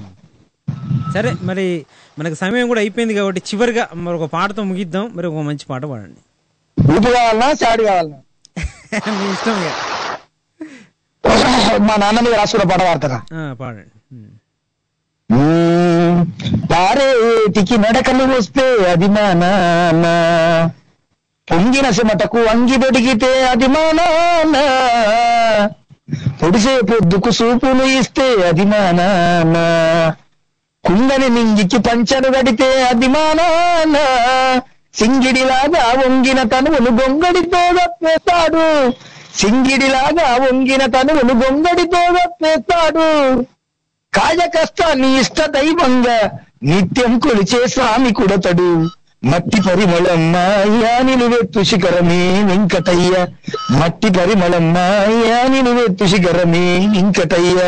సరే మరి మనకు సమయం కూడా అయిపోయింది కాబట్టి చివరిగా మరి ఒక పాటతో ముగిద్దాం మరి ఒక మంచి పాట పాడండి ఊపు కావాలన్నా సాడి కావాలన్నా మీ ఇష్టం ఇక. మా నాన్న మీద రాసుకున్న పాట వాడతారా ఆ, పాడండి ఉమ్. మ్మ్. పారేటికి నడకలు వస్తే అది మా నాన్న పొంగిన సిమటకు అంగి దొడిగితే అది మా నాన్న పొడిసే పొద్దుకు సూపులు ఇస్తే అది మా నాన్న కుందని నింగికి పంచను గడితే అది మా నాన్న సింగిడిలాగా వంగిన తనువును గొంగడితో గప్పేస్తాడు సింగిడిలాగా వంగిన తనువును గొంగడితో గప్పేస్తాడు కాయ కష్టాన్ని ఇష్ట దైవంగా నిత్యం కొలిచే స్వామి కుడతడు మట్టి పరిమళం మాయా నిలువెత్తు శిఖరమే వెంకటయ్య మట్టి పరిమళం మాయా నిలువెత్తు శిఖరమే వెంకటయ్య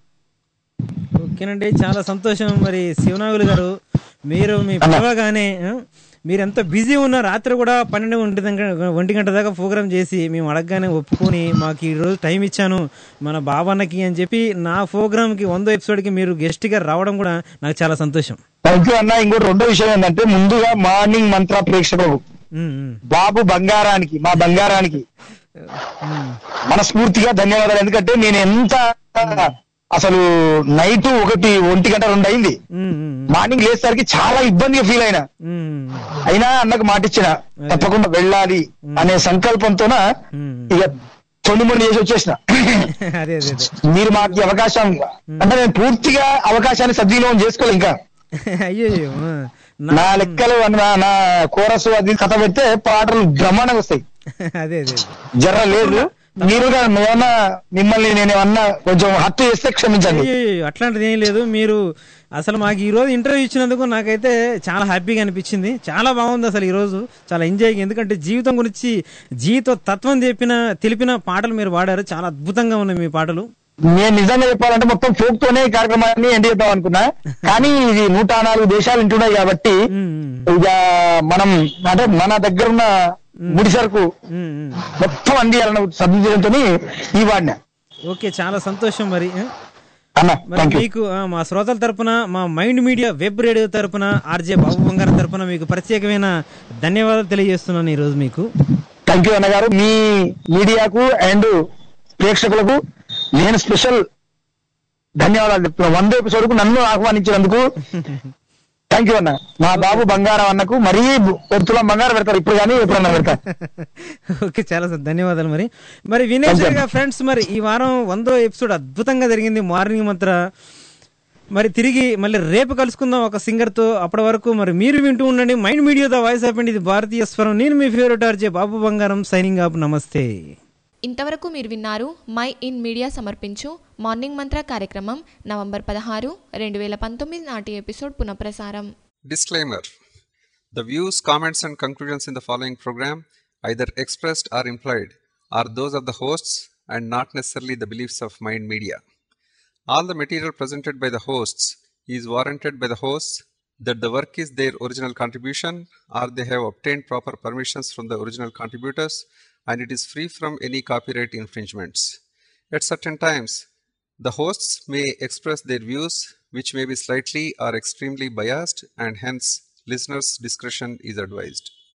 ఓకేనండి చాలా సంతోషం మరి శివనాగులు గారు మీరు మీ పిలవగానే ఆ, మీరు ఎంత బిజీ ఉన్న రాత్రి కూడా పన్నెండు ఒంటి గంట ఒంటి గంట దాకా ప్రోగ్రామ్ చేసి మేము అడగగానే ఒప్పుకొని మాకు ఈ రోజు టైం ఇచ్చాను మన బాబన్నకి అని చెప్పి నా ప్రోగ్రామ్ కి వందో ఎపిసోడ్ కి మీరు గెస్ట్ గా రావడం కూడా నాకు చాలా సంతోషం థ్యాంక్ యూ అన్న ఇంకోటి రెండో విషయం ఏంటంటే ముందుగా మార్నింగ్ మంత్ర ప్రేక్షకులకు ఉమ్, ఉమ్, బాబు బంగారానికి మా బంగారానికి ఉమ్. మనస్ఫూర్తిగా ధన్యవాదాలు ఎందుకంటే నేను ఎంత అసలు నైట్ ఒకటి ఒంటి గంట రెండు అయింది మార్నింగ్ లేచేసరికి చాలా ఇబ్బందిగా ఫీల్ అయినా అయినా అన్నకు మాట ఇచ్చిన తప్పకుండా వెళ్ళాలి అనే సంకల్పంతోన ఇక తొండి మొండి చేసి వచ్చేసిన అదే అదే అదే మీరు మాకు ఈ అవకాశం అంటే నేను పూర్తిగా అవకాశాన్ని సద్వినియోగం చేసుకోవాలి ఇంకా అయ్యో ఆ. నా లెక్కలు నా నా కోరస్ అది కథ పెడితే పాటలు బ్రహ్మాండంగా వస్తాయి అదే అదే జర్ర లేదు మీరు ఏమన్నా మిమ్మల్ని నేను ఏమన్నా కొంచెం హత్య చేస్తే క్షమించండి అయ్యయ్యో, అట్లాంటిది ఏం లేదు మీరు అసలు మాకు ఈ రోజు ఇంటర్వ్యూ ఇచ్చినందుకు నాకైతే చాలా హ్యాపీగా అనిపించింది చాలా బాగుంది అసలు ఈ రోజు చాలా ఎంజాయ్ ఎందుకంటే జీవితం గురించి జీవిత తత్వం చెప్పిన తెలిపిన పాటలు మీరు పాడారు చాలా అద్భుతంగా ఉన్నాయి మీ పాటలు నేను నిజంగా చెప్పాలంటే మొత్తం ఫోక్ తోనే ఈ కార్యక్రమాన్ని ఎండ్ చేద్దాం అనుకున్నా కానీ ఇది నూట నాలుగు దేశాలు వింటున్నాయి కాబట్టి ఇక మనం అంటే మన దగ్గర ఉన్న ముడి సరుకు మొత్తం అందియాలన్న సదుద్దేశంతో ఈ వాడిన ఓకే చాలా సంతోషం మరి ఆ? అన్న మరి థ్యాంక్ యూ మీకు ఆ, మా శ్రోతల తరపున మా మైండ్ మీడియా వెబ్ రేడియో తరపున ఆర్జే బాబు బంగారం తరపున మీకు ప్రత్యేకమైన ధన్యవాదాలు తెలియజేస్తున్నాను ఈ రోజు మీకు థ్యాంక్ యూ అన్న గారు మీ మీడియాకు అండ్ ప్రేక్షకులకు నేను స్పెషల్ ధన్యవాదాలు చెప్తున్నా వంద ఎపిసోడ్ కు నన్ను ఆహ్వానించినందుకు థ్యాంక్ యూ అన్న మా బాబు బంగారం అన్నకు మరీ ఒత్తుల బంగారం పెడతారు ఇప్పుడు కానీ ఎప్పుడన్నా పెడతారు ఓకే చాలా సార్ ధన్యవాదాలు మరి మరి వినేష్ గారు ఫ్రెండ్స్ మరి ఈ వారం వందో ఎపిసోడ్ అద్భుతంగా జరిగింది మార్నింగ్ మంత్ర మరి తిరిగి మళ్ళీ రేపు కలుసుకుందాం ఒక సింగర్ తో అప్పటి వరకు మరి మీరు వింటూ ఉండండి mind media the voice of ఇది భారతీయ స్వరం నేను మీ ఫేవరెట్ ఆర్జే బాబు బంగారం సైనింగ్ ఆఫ్ నమస్తే ఇంతవరకు మీరు విన్నారు మై ఇన్ మీడియా సమర్పించు మార్నింగ్ మంత్ర కార్యక్రమం నవంబర్ పదహారు రెండు వేల పంతొమ్మిది నాటి ఎపిసోడ్ పునఃప్రసారం Disclaimer The views, comments, and conclusions in the following program, either expressed or implied, are those of the hosts and not necessarily the beliefs of Mind Media. All the material presented by the hosts is warranted by the hosts that the work is their original contribution or they have obtained proper permissions from the original contributors and it is free from any copyright infringements. At certain times, the hosts may express their views, which may be slightly or extremely biased, and hence listeners' discretion is advised.